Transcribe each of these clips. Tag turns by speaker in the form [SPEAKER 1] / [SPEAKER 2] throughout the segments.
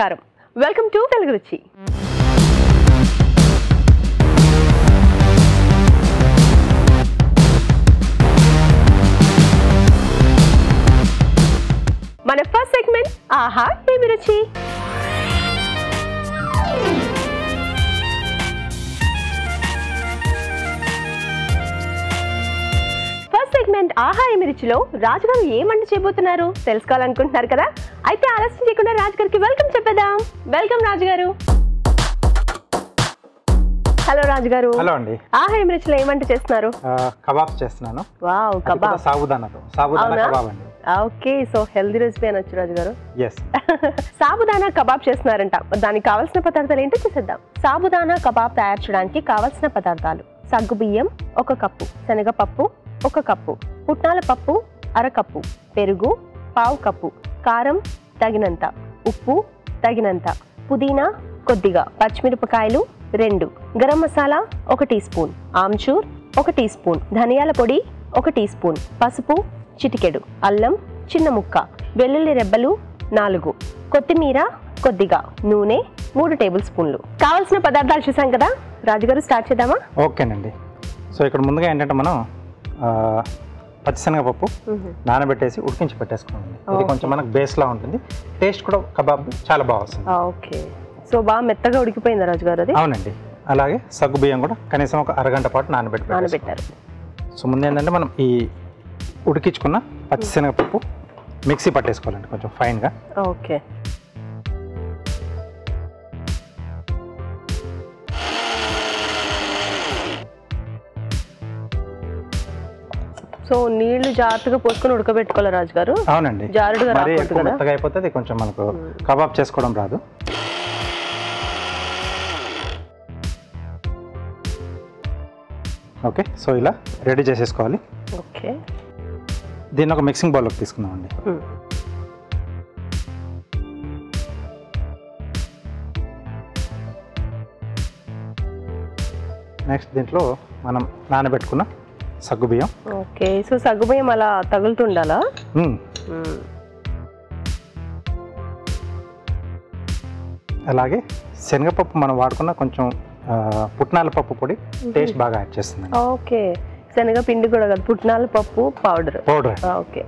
[SPEAKER 1] నమస్కారం welcome to Telugu రుచి మన ఫస్ట్ సెగ్మెంట్ ఆహా ఏమి రుచి ఫస్ట్ సెగ్మెంట్ ఆహా ఏమి రుచిలో రాజుగారు ఏం వంట చేయబోతున్నారు తెలుసుకోవాలనుకుంటున్నారు కదా అయితే ఆలస్యం చేయకుండా రాజుగారికి వెల్కమ్ చెప్పేద్దాం వెల్కమ్ రాజుగారు హలో రాజుగారు
[SPEAKER 2] హలో అండి
[SPEAKER 1] ఆహా ఏమి రుచిలో ఏం వంట చేస్తున్నారు
[SPEAKER 2] ఆ, కబాబ్స్ చేస్తున్నాను
[SPEAKER 1] వావ్
[SPEAKER 2] అది కూడా
[SPEAKER 1] కబాబ్
[SPEAKER 2] సాబుదానాతో సాబుదానా
[SPEAKER 1] అవునా?
[SPEAKER 2] కబాబ్ అండి
[SPEAKER 1] ఓకే సో హెల్దీ రెసిపీ అనొచ్చు రాజుగారు
[SPEAKER 2] ఎస్
[SPEAKER 1] సాబుదానా కబాబ్ చేస్తున్నారంట దానికి కావాల్సిన పదార్థాలు ఏంటో చూసేద్దాం సాబుదానా కబాబ్ తయారు చేయడానికి కావాల్సిన పదార్థాలు సగ్గు బియ్యం ఒక కప్పు శనగపప్పు ఒక కప్పు పుట్నాల పప్పు అర కప్పు పెరుగు పావు కప్పు కారం తగినంత ఉప్పు తగినంత పుదీనా కొద్దిగా పచ్చిమిరపకాయలు రెండు గరం మసాలా ఒక టీ స్పూన్ ఆమ్చూర్ ఒక టీ స్పూన్ ధనియాల పొడి ఒక టీ స్పూన్ పసుపు చిటికెడు అల్లం చిన్న ముక్క వెల్లుల్లి రెబ్బలు నాలుగు కొత్తిమీర కొద్దిగా నూనె మూడు టేబుల్ స్పూన్లు కావాల్సిన పదార్థాలు చూసాం కదా రాజుగారు స్టార్ట్ చేద్దామా
[SPEAKER 2] ఓకేనండి సో ఇక్కడ ముందుగా ఏంటంటే మనం ఆ, పచ్చిశనగపప్పు నానబెట్టేసి ఉడికించి పెట్టేసుకున్నాం ఇది కొంచెం మనకు బేస్లా ఉంటుంది టేస్ట్ కూడా కబాబ్ చాలా బాగా వస్తుంది
[SPEAKER 1] ఓకే సో బాగా మెత్తగా ఉడికిపోయిందా రాజుగారు అది
[SPEAKER 2] అవునండి అలాగే సగ్గు బియ్యం కూడా కనీసం ఒక అరగంట పాటు నానబెట్టి పెట్టేసుకోవాలి.
[SPEAKER 1] నానబెట్టారు
[SPEAKER 2] సో ముందు ఏంటంటే మనం ఈ ఉడికించుకున్న పచ్చిశనగపప్పు మిక్సీ పట్టేసుకోవాలండి కొంచెం ఫైన్గా
[SPEAKER 1] ఓకే సో నీళ్లు జాగ్రత్తగా పోసుకొని ఉడకబెట్టుకోవాలి రాజుగారు
[SPEAKER 2] అవునండి
[SPEAKER 1] జారుడుగా
[SPEAKER 2] మరీ
[SPEAKER 1] రాకూడదు
[SPEAKER 2] ఎక్కువ
[SPEAKER 1] కదా
[SPEAKER 2] మెత్తగా అయిపోతే అది కొంచెం మనకు కబాబ్ చేసుకోవడం రాదు ఓకే సో ఇలా రెడీ చేసేసుకోవాలి
[SPEAKER 1] ఓకే
[SPEAKER 2] దీన్ని ఒక మిక్సింగ్ బౌల్లోకి తీసుకుందామండి
[SPEAKER 1] Hmm.
[SPEAKER 2] నెక్స్ట్ దీంట్లో మనం నానబెట్టుకున్న సగ్గు బియ్యం
[SPEAKER 1] ఓకే సో సగ్గుబియ్యం అలా తగులుతుండాలా
[SPEAKER 2] మ్మ్.
[SPEAKER 1] మ్మ్.
[SPEAKER 2] అలాగే శనగపప్పు మనం వాడుకున్న కొంచెం ఆ, పుట్నాల పప్పు పొడి టేస్ట్ బాగా యాడ్ చేస్తుందండి
[SPEAKER 1] ఓకే శనగ పిండి కూడా కదా పుట్నాల పప్పు పౌడర్
[SPEAKER 2] పౌడర్
[SPEAKER 1] ఓకే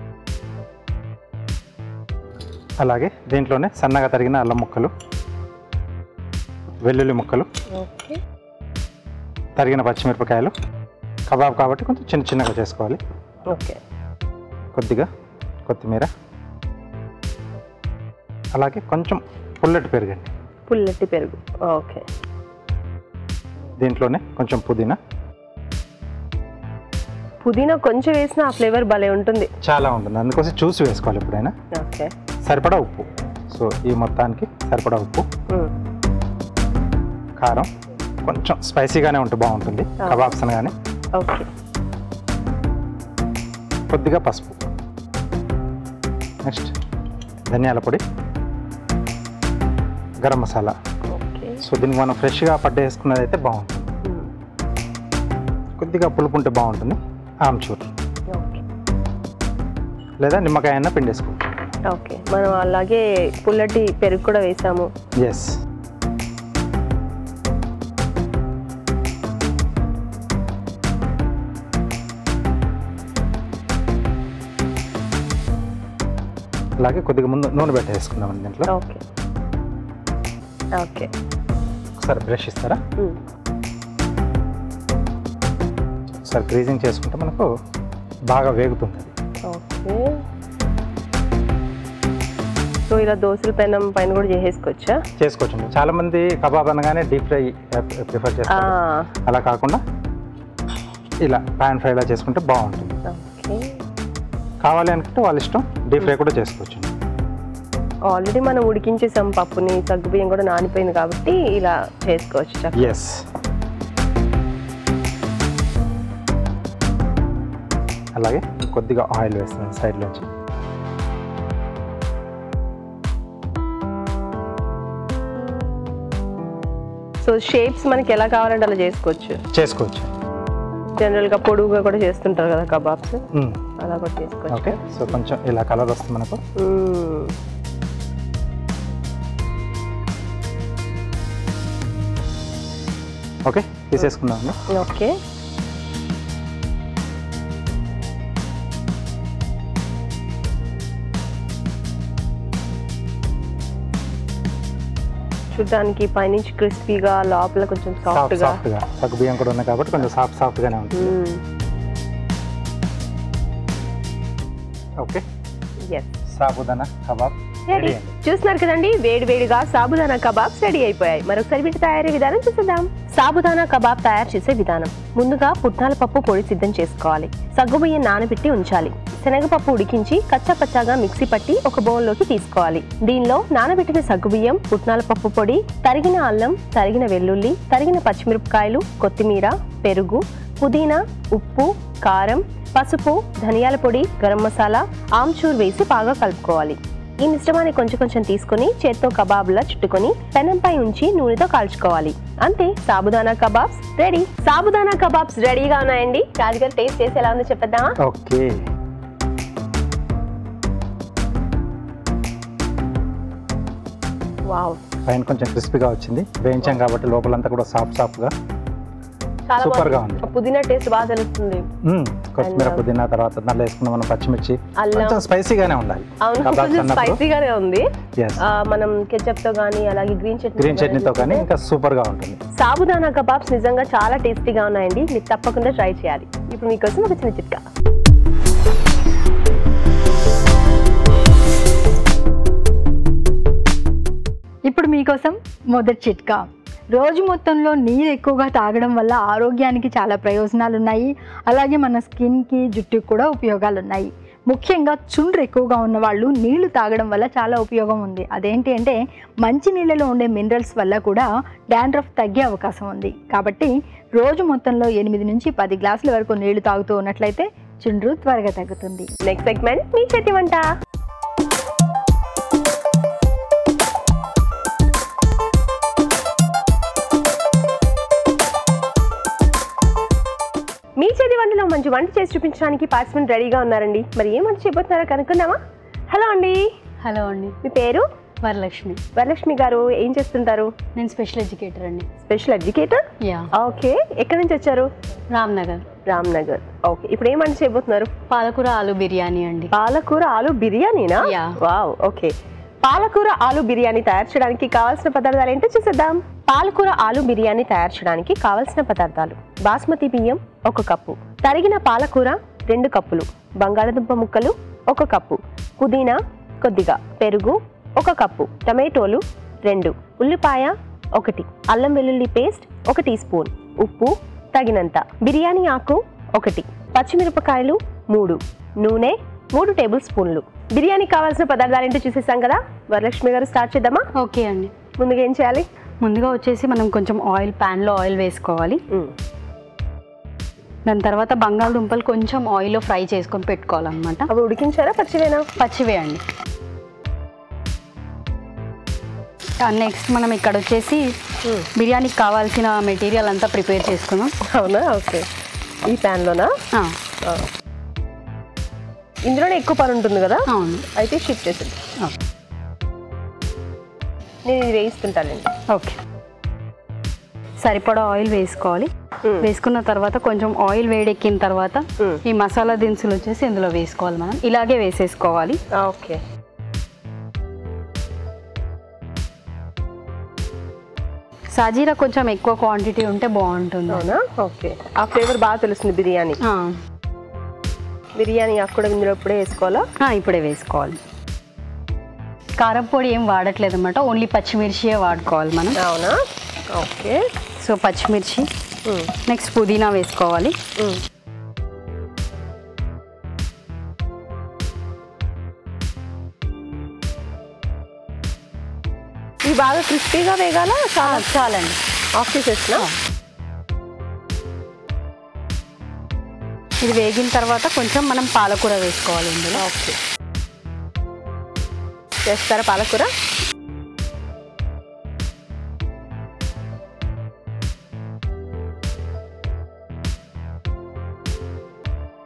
[SPEAKER 2] అలాగే దీంట్లోనే సన్నగా తరిగిన అల్లం ముక్కలు వెల్లుల్లి ముక్కలు
[SPEAKER 1] ఓకే
[SPEAKER 2] తరిగిన పచ్చిమిరపకాయలు కబాబ్ కాబట్టి కొంచెం చిన్న చిన్నగా చేసుకోవాలి
[SPEAKER 1] ఓకే
[SPEAKER 2] కొద్దిగా కొత్తిమీర అలాగే కొంచెం పుల్లటి పెరగండి
[SPEAKER 1] పుల్లటి పెరుగు ఓకే
[SPEAKER 2] దీంట్లోనే కొంచెం పుదీనా
[SPEAKER 1] పుదీనా కొంచెం వేసినా ఆ ఫ్లేవర్ భలే ఉంటుంది
[SPEAKER 2] చాలా ఉంటుంది అందుకోసం చూసి వేసుకోవాలి ఎప్పుడైనా
[SPEAKER 1] ఓకే
[SPEAKER 2] సరిపడా ఉప్పు సో ఈ మొత్తానికి సరిపడా ఉప్పు
[SPEAKER 1] మ్మ్.
[SPEAKER 2] కారం కొంచెం స్పైసీగానే ఉంటే బాగుంటుంది కబాబ్స్ అనగానే
[SPEAKER 1] ఓకే
[SPEAKER 2] కొద్దిగా పసుపు నెక్స్ట్ ధనియాల పొడి గరం మసాలా
[SPEAKER 1] ఓకే
[SPEAKER 2] సో దీనికి మనం ఫ్రెష్గా పట్టేసుకున్నది అయితే బాగుంటుంది
[SPEAKER 1] మ్మ్.
[SPEAKER 2] కొద్దిగా పులుపు ఉంటే బాగుంటుంది ఆమ్చూర్
[SPEAKER 1] ఓకే
[SPEAKER 2] లేదా నిమ్మకాయ అయినా పిండేసుకోవచ్చు
[SPEAKER 1] ఓకే మనం అలాగే పుల్లటి పెరుగు కూడా వేసాము
[SPEAKER 2] ఎస్ అలాగే కొద్దిగా ముందు నూనె పెట్టేసుకుందామండి దీంట్లో
[SPEAKER 1] ఓకే ఓకే
[SPEAKER 2] ఒకసారి బ్రష్ ఇస్తారా
[SPEAKER 1] మ్మ్.
[SPEAKER 2] ఒకసారి గ్రీజింగ్ చేసుకుంటే మనకు బాగా వేగుతుంది అది
[SPEAKER 1] ఓకే సో ఇలా దోశల పెనం పైన కూడా చేసేసుకోవచ్చా
[SPEAKER 2] చేసుకోవచ్చు చాలా మంది కబాబ్ అనగానే డీప్ ఫ్రై ప్రిఫర్
[SPEAKER 1] ఆ,
[SPEAKER 2] చేస్తారు అలా కాకుండా ఇలా పాన్ ఫ్రైలా చేసుకుంటే బాగుంటుంది
[SPEAKER 1] ఓకే
[SPEAKER 2] కావాలి అనుకుంటే వాళ్ళ ఇష్టం డీప్ ఫ్రై కూడా చేసుకోవచ్చు
[SPEAKER 1] ఆల్రెడీ మనం ఉడికించేసాం పప్పుని సగ్గుబియ్యం కూడా నానిపోయింది కాబట్టి ఇలా చేసుకోవచ్చు చక్కగా.
[SPEAKER 2] ఎస్ అలాగే కొద్దిగా ఆయిల్ వేస్తున్నాను సైడ్ నుంచి
[SPEAKER 1] సో షేప్స్ మనకి ఎలా కావాలంటే అలా చేసుకోవచ్చు
[SPEAKER 2] చేసుకోవచ్చు
[SPEAKER 1] జనరల్గా పొడుగుగా కూడా చేస్తుంటారు కదా కబాబ్స్
[SPEAKER 2] మ్మ్.
[SPEAKER 1] అలా కూడా చేసుకోవచ్చు
[SPEAKER 2] ఓకే సో కొంచెం ఇలా కలర్ వస్తుంది మనకు
[SPEAKER 1] మ్మ్.
[SPEAKER 2] ఓకే తీసేసుకుందామండి
[SPEAKER 1] ఓకే చూడ్డానికి పైనుంచి క్రిస్పీగా లోపల కొంచెం
[SPEAKER 2] సాఫ్ట్
[SPEAKER 1] సాఫ్ట్గా
[SPEAKER 2] సాఫ్ట్గా సగ్గు బియ్యం కూడా ఉన్నాయి కాబట్టి కొంచెం సాఫ్ట్ సాఫ్ట్గానే ఉంటుంది okay
[SPEAKER 1] yes
[SPEAKER 2] sabudana kebab
[SPEAKER 1] ready
[SPEAKER 2] ready అండి
[SPEAKER 1] చూస్తున్నారు కదండి వేడి వేడిగా సాబుదానా కబాబ్స్ రెడీ అయిపోయాయి మరొకసారి వీటి తయారీ విధానం చూసేద్దాం సాబుదానా కబాబ్ తయారు చేసే విధానం ముందుగా పుట్నాల పప్పు పొడి సిద్ధం చేసుకోవాలి సగ్గుబియ్యం నానబెట్టి ఉంచాలి శనగపప్పు ఉడికించి కచ్చా పచ్చాగా మిక్సీ పట్టి ఒక బౌల్లోకి తీసుకోవాలి దీనిలో నానబెట్టిన సగ్గుబియ్యం పుట్నాల పప్పు పొడి తరిగిన అల్లం తరిగిన వెల్లుల్లి తరిగిన పచ్చిమిరపకాయలు కొత్తిమీర పెరుగు పుదీనా ఉప్పు కారం పసుపు ధనియాల పొడి గరం మసాలా ఆమ్చూర్ వేసి బాగా కలుపుకోవాలి ఈ మిశ్రమాన్ని కొంచెం కొంచెం తీసుకొని చేత్తో కబాబ్లా చుట్టుకొని పెనంపై ఉంచి నూనెతో కాల్చుకోవాలి అంతే sabudana kebabs ready sabudana kebabs రెడీగా ఉన్నాయండి రాజుగారు టేస్ట్ చేసి ఎలా ఉందో చెప్పేద్దామా
[SPEAKER 2] ఓకే
[SPEAKER 1] వావ్
[SPEAKER 2] పైన కొంచెం క్రిస్పీగా వచ్చింది వేయించాం కాబట్టి లోపలంతా కూడా సాఫ్ట్ సాఫ్ట్గా
[SPEAKER 1] చాలా
[SPEAKER 2] Super గా
[SPEAKER 1] బాగుంది.
[SPEAKER 2] ఉంది.
[SPEAKER 1] పుదీనా టేస్ట్ బాగా తెలుస్తుంది
[SPEAKER 2] మ్మ్. కొత్తిమీర
[SPEAKER 1] And,
[SPEAKER 2] పుదీనా తర్వాత దాంట్లో వేసుకున్న మనం పచ్చిమిర్చి
[SPEAKER 1] అల్లం.
[SPEAKER 2] కొంచెం స్పైసీగానే ఉండాలి
[SPEAKER 1] అవును
[SPEAKER 2] కబాబ్స్
[SPEAKER 1] కొంచెం
[SPEAKER 2] అన్నప్పుడు
[SPEAKER 1] స్పైసీగానే ఉంది
[SPEAKER 2] ఎస్
[SPEAKER 1] ఆ, మనం కెచప్ తో కానీ అలాగే గ్రీన్ చట్నీ
[SPEAKER 2] గ్రీన్ చట్నీతో కానీ ఇంకా సూపర్గా ఉంటుంది
[SPEAKER 1] సాబుదానా కబాబ్స్ నిజంగా చాలా టేస్టీగా ఉన్నాయండి మీరు తప్పకుండా ట్రై చేయాలి ఇప్పుడు మీకోసం ఒక చిన్న చిట్కా
[SPEAKER 3] ఇప్పుడు మీకోసం మొదటి చిట్కా రోజు మొత్తంలో నీరు ఎక్కువగా తాగడం వల్ల ఆరోగ్యానికి చాలా ప్రయోజనాలు ఉన్నాయి అలాగే మన స్కిన్కి జుట్టుకి కూడా ఉపయోగాలు ఉన్నాయి ముఖ్యంగా చుండ్రు ఎక్కువగా ఉన్న వాళ్ళు నీళ్లు తాగడం వల్ల చాలా ఉపయోగం ఉంది అదేంటి అంటే మంచి నీళ్ళలో ఉండే మినరల్స్ వల్ల కూడా డాండ్రఫ్ తగ్గే అవకాశం ఉంది కాబట్టి రోజు మొత్తంలో ఎనిమిది నుంచి పది గ్లాసుల వరకు నీళ్లు తాగుతూ ఉన్నట్లయితే చుండ్రు త్వరగా తగ్గుతుంది
[SPEAKER 1] నెక్స్ట్ సెగ్మెంట్ మీ చేతి వంట మీ చేతి వంటలో మంచి వంట చేసి చూపించడానికి పార్టిసిపెంట్ రెడీగా ఉన్నారండి మరి ఏం వంట చేయబోతున్నారో కనుక్కుందామా హలో అండి
[SPEAKER 3] హలో అండి
[SPEAKER 1] మీ పేరు
[SPEAKER 3] వరలక్ష్మి
[SPEAKER 1] వరలక్ష్మి గారు ఏం చేస్తుంటారు
[SPEAKER 3] నేను స్పెషల్ ఎడ్యుకేటర్ అండి
[SPEAKER 1] స్పెషల్ ఎడ్యుకేటర్
[SPEAKER 3] యా
[SPEAKER 1] ఓకే ఎక్కడి నుంచి వచ్చారు
[SPEAKER 3] రామ్నగర్
[SPEAKER 1] రామ్నగర్ ఓకే ఇప్పుడు ఏం వంట చేయబోతున్నారు
[SPEAKER 3] పాలకూర ఆలు బిర్యానీ అండి
[SPEAKER 1] పాలకూర ఆలు బిర్యానీనా
[SPEAKER 3] Yeah.
[SPEAKER 1] వావ్ ఓకే పాలకూర ఆలు బిర్యానీ తయారు చేయడానికి కావాల్సిన పదార్థాలు ఏంటో చూసేద్దాం పాలకూర ఆలు బిర్యానీ తయారు చేయడానికి కావాల్సిన పదార్థాలు బాస్మతి బియ్యం ఒక కప్పు తరిగిన పాలకూర రెండు కప్పులు బంగాళదుంప ముక్కలు ఒక కప్పు పుదీనా కొద్దిగా పెరుగు ఒక కప్పు టమాటోలు రెండు ఉల్లిపాయ ఒకటి అల్లం వెల్లుల్లి పేస్ట్ ఒక టీ స్పూన్ ఉప్పు తగినంత బిర్యానీ ఆకు ఒకటి పచ్చిమిరపకాయలు మూడు నూనె మూడు టేబుల్ స్పూన్లు బిర్యానీ కావాల్సిన పదార్థాలు ఏంటో చూసేసాం కదా వరలక్ష్మి గారు స్టార్ట్ చేద్దామా
[SPEAKER 3] ఓకే అండి
[SPEAKER 1] ముందుగా ఏం చేయాలి
[SPEAKER 3] ముందుగా వచ్చేసి మనం కొంచెం ఆయిల్ ప్యాన్లో ఆయిల్ వేసుకోవాలి దాని తర్వాత బంగాళదుంపలు కొంచెం ఆయిల్లో ఫ్రై చేసుకొని పెట్టుకోవాలన్నమాట
[SPEAKER 1] అవి ఉడికించారా పచ్చివేనా
[SPEAKER 3] పచ్చివే అండి నెక్స్ట్ మనం ఇక్కడ వచ్చేసి బిర్యానీకి కావాల్సిన మెటీరియల్ అంతా ప్రిపేర్ చేసుకున్నాం
[SPEAKER 1] అవునా ఓకే ఈ ప్యాన్లోనా
[SPEAKER 3] ఆ,
[SPEAKER 1] ఇందులోనే ఎక్కువ పని ఉంటుంది కదా
[SPEAKER 3] అవును
[SPEAKER 1] అయితే షిఫ్ట్ చేసేది
[SPEAKER 3] ఆ,
[SPEAKER 1] నేను ఇది వేయిస్తుంటానండి
[SPEAKER 3] ఓకే సరిపడా ఆయిల్ వేసుకోవాలి వేసుకున్న తర్వాత కొంచెం ఆయిల్ వేడెక్కిన తర్వాత
[SPEAKER 1] మ్మ్.
[SPEAKER 3] ఈ మసాలా దినుసులు వచ్చేసి ఇందులో వేసుకోవాలి మనం ఇలాగే వేసేసుకోవాలి
[SPEAKER 1] ఓకే
[SPEAKER 3] సాజీరా కొంచెం ఎక్కువ క్వాంటిటీ ఉంటే బాగుంటుంది
[SPEAKER 1] అవునా ఓకే ఆ ఫ్లేవర్ బాగా తెలుస్తుంది బిర్యానీ
[SPEAKER 3] ఆ,
[SPEAKER 1] బిర్యానీ ఆకు కూడా ఇందులో ఇప్పుడే వేసుకోవాలా
[SPEAKER 3] ఆ, ఇప్పుడే వేసుకోవాలి కారం పొడి ఏం వాడట్లేదు అనమాట ఓన్లీ పచ్చిమిర్చియే వాడుకోవాలి మనం
[SPEAKER 1] అవునా ఓకే
[SPEAKER 3] సో పచ్చిమిర్చి నెక్స్ట్ పుదీనా వేసుకోవాలి
[SPEAKER 1] ఇవి బాగా క్రిస్పీగా వేగాల
[SPEAKER 3] ఆ,
[SPEAKER 1] చాలా
[SPEAKER 3] చాలండి
[SPEAKER 1] ఆఫ్ చేసేసిన
[SPEAKER 3] ఇది వేగిన తర్వాత కొంచెం మనం పాలకూర వేసుకోవాలి ఇందులో
[SPEAKER 1] ఓకే చేస్తారా పాలకూర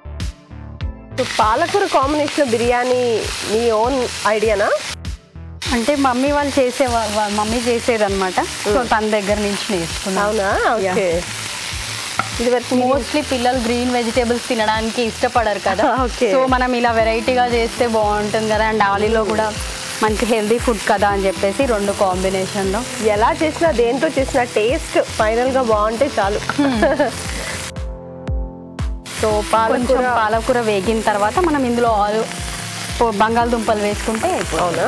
[SPEAKER 1] సో పాలకూర కాంబినేషన్ బిర్యానీ మీ ఓన్ ఐడియానా
[SPEAKER 4] అంటే మమ్మీ వాళ్ళు చేసే వా- వా- మమ్మీ చేసేదన్నమాట సో తన దగ్గర నుంచి నేర్చుకున్నాను
[SPEAKER 1] అవునా ఓకే ఇది వరకు
[SPEAKER 4] మోస్ట్లీ పిల్లలు గ్రీన్ వెజిటేబుల్స్ తినడానికి ఇష్టపడరు కదా
[SPEAKER 1] Okay.
[SPEAKER 4] సో మనం ఇలా వెరైటీగా చేస్తే బాగుంటుంది కదా అండ్ ఆలీలో కూడా మంచి హెల్దీ ఫుడ్ కదా అని చెప్పేసి రెండు కాంబినేషన్లో
[SPEAKER 1] ఎలా చేసినా దేంతో చేసినా టేస్ట్ ఫైనల్ గా బాగుంటే చాలు సో
[SPEAKER 4] కొంచెం
[SPEAKER 1] పాలకూర
[SPEAKER 4] పాలకూర వేగిన తర్వాత మనం ఇందులో ఆలు పో- బంగాళదుంపలు వేసుకుంటే అయిపోతుంది.
[SPEAKER 1] అవునా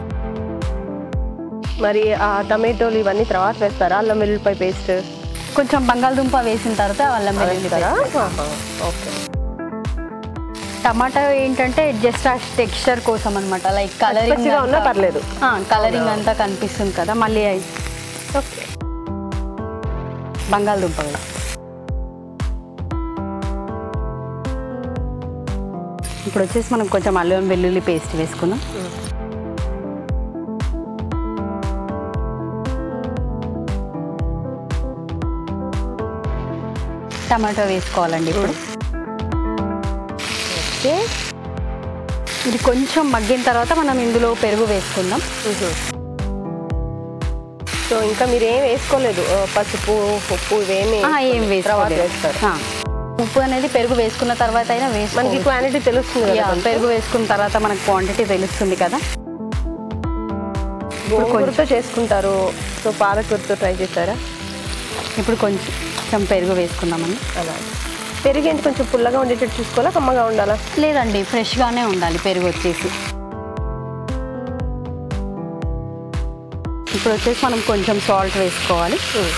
[SPEAKER 1] మరి ఆ టమాటోలు ఇవన్నీ తర్వాత వేస్తారా అల్లం వెల్లుల్లిపాయ పేస్ట్
[SPEAKER 4] కొంచెం బంగాళదుంప వేసిన తర్వాత అల్లం వెల్లుల్లి
[SPEAKER 1] వేస్తారా
[SPEAKER 4] paste.
[SPEAKER 1] ఓకే
[SPEAKER 4] టమాటా ఏంటంటే జస్ట్ ఆ టెక్స్చర్ కోసం అనమాట లైక్ కలరింగ్
[SPEAKER 1] పచ్చిగా ఉన్నా పర్లేదు.
[SPEAKER 4] కలరింగ్ అంతా కనిపిస్తుంది కదా మళ్ళీ అయి-
[SPEAKER 1] ఓకే
[SPEAKER 4] బంగాళదుంప వేసి. ఇప్పుడు వచ్చేసి మనం కొంచెం అల్లం వెల్లుల్లి పేస్ట్ వేసుకుందాం టమాటో వేసుకోవాలండి ఇప్పుడు
[SPEAKER 1] ఓకే
[SPEAKER 4] ఇది కొంచెం మగ్గిన తర్వాత మనం ఇందులో పెరుగు వేసుకుందాం
[SPEAKER 1] సో ఇంకా మీరు ఏం వేసుకోలేదు ఆ, పసుపు ఉప్పు ఇవేమి
[SPEAKER 4] ఆ, ఏం
[SPEAKER 1] తర్వాత
[SPEAKER 4] వేసుకోలేదు.
[SPEAKER 1] వేస్తారు
[SPEAKER 4] ఆ. ఉప్పు అనేది పెరుగు వేసుకున్న తర్వాత అయినా
[SPEAKER 1] మనకి
[SPEAKER 4] వేసుకోవచ్చు.
[SPEAKER 1] క్వాంటిటీ తెలుస్తుంది కదా
[SPEAKER 4] యా,
[SPEAKER 1] కొంచెం.
[SPEAKER 4] పెరుగు వేసుకున్న తర్వాత మనకు క్వాంటిటీ తెలుస్తుంది కదా
[SPEAKER 1] గోంగూరతో చేసుకుంటారు సో పాలకూరతో ట్రై చేశారా
[SPEAKER 4] ఇప్పుడు కొంచెం కొంచెం పెరుగు వేసుకుందామని
[SPEAKER 1] అలా పెరుగు ఏంటి కొంచెం పుల్లగా ఉండేటట్టు చూసుకోవాలా కమ్మగా ఉండాలా
[SPEAKER 4] లేదండి ఫ్రెష్గానే ఉండాలి పెరుగు వచ్చేసి ఇప్పుడు వచ్చేసి మనం కొంచెం సాల్ట్ వేసుకోవాలి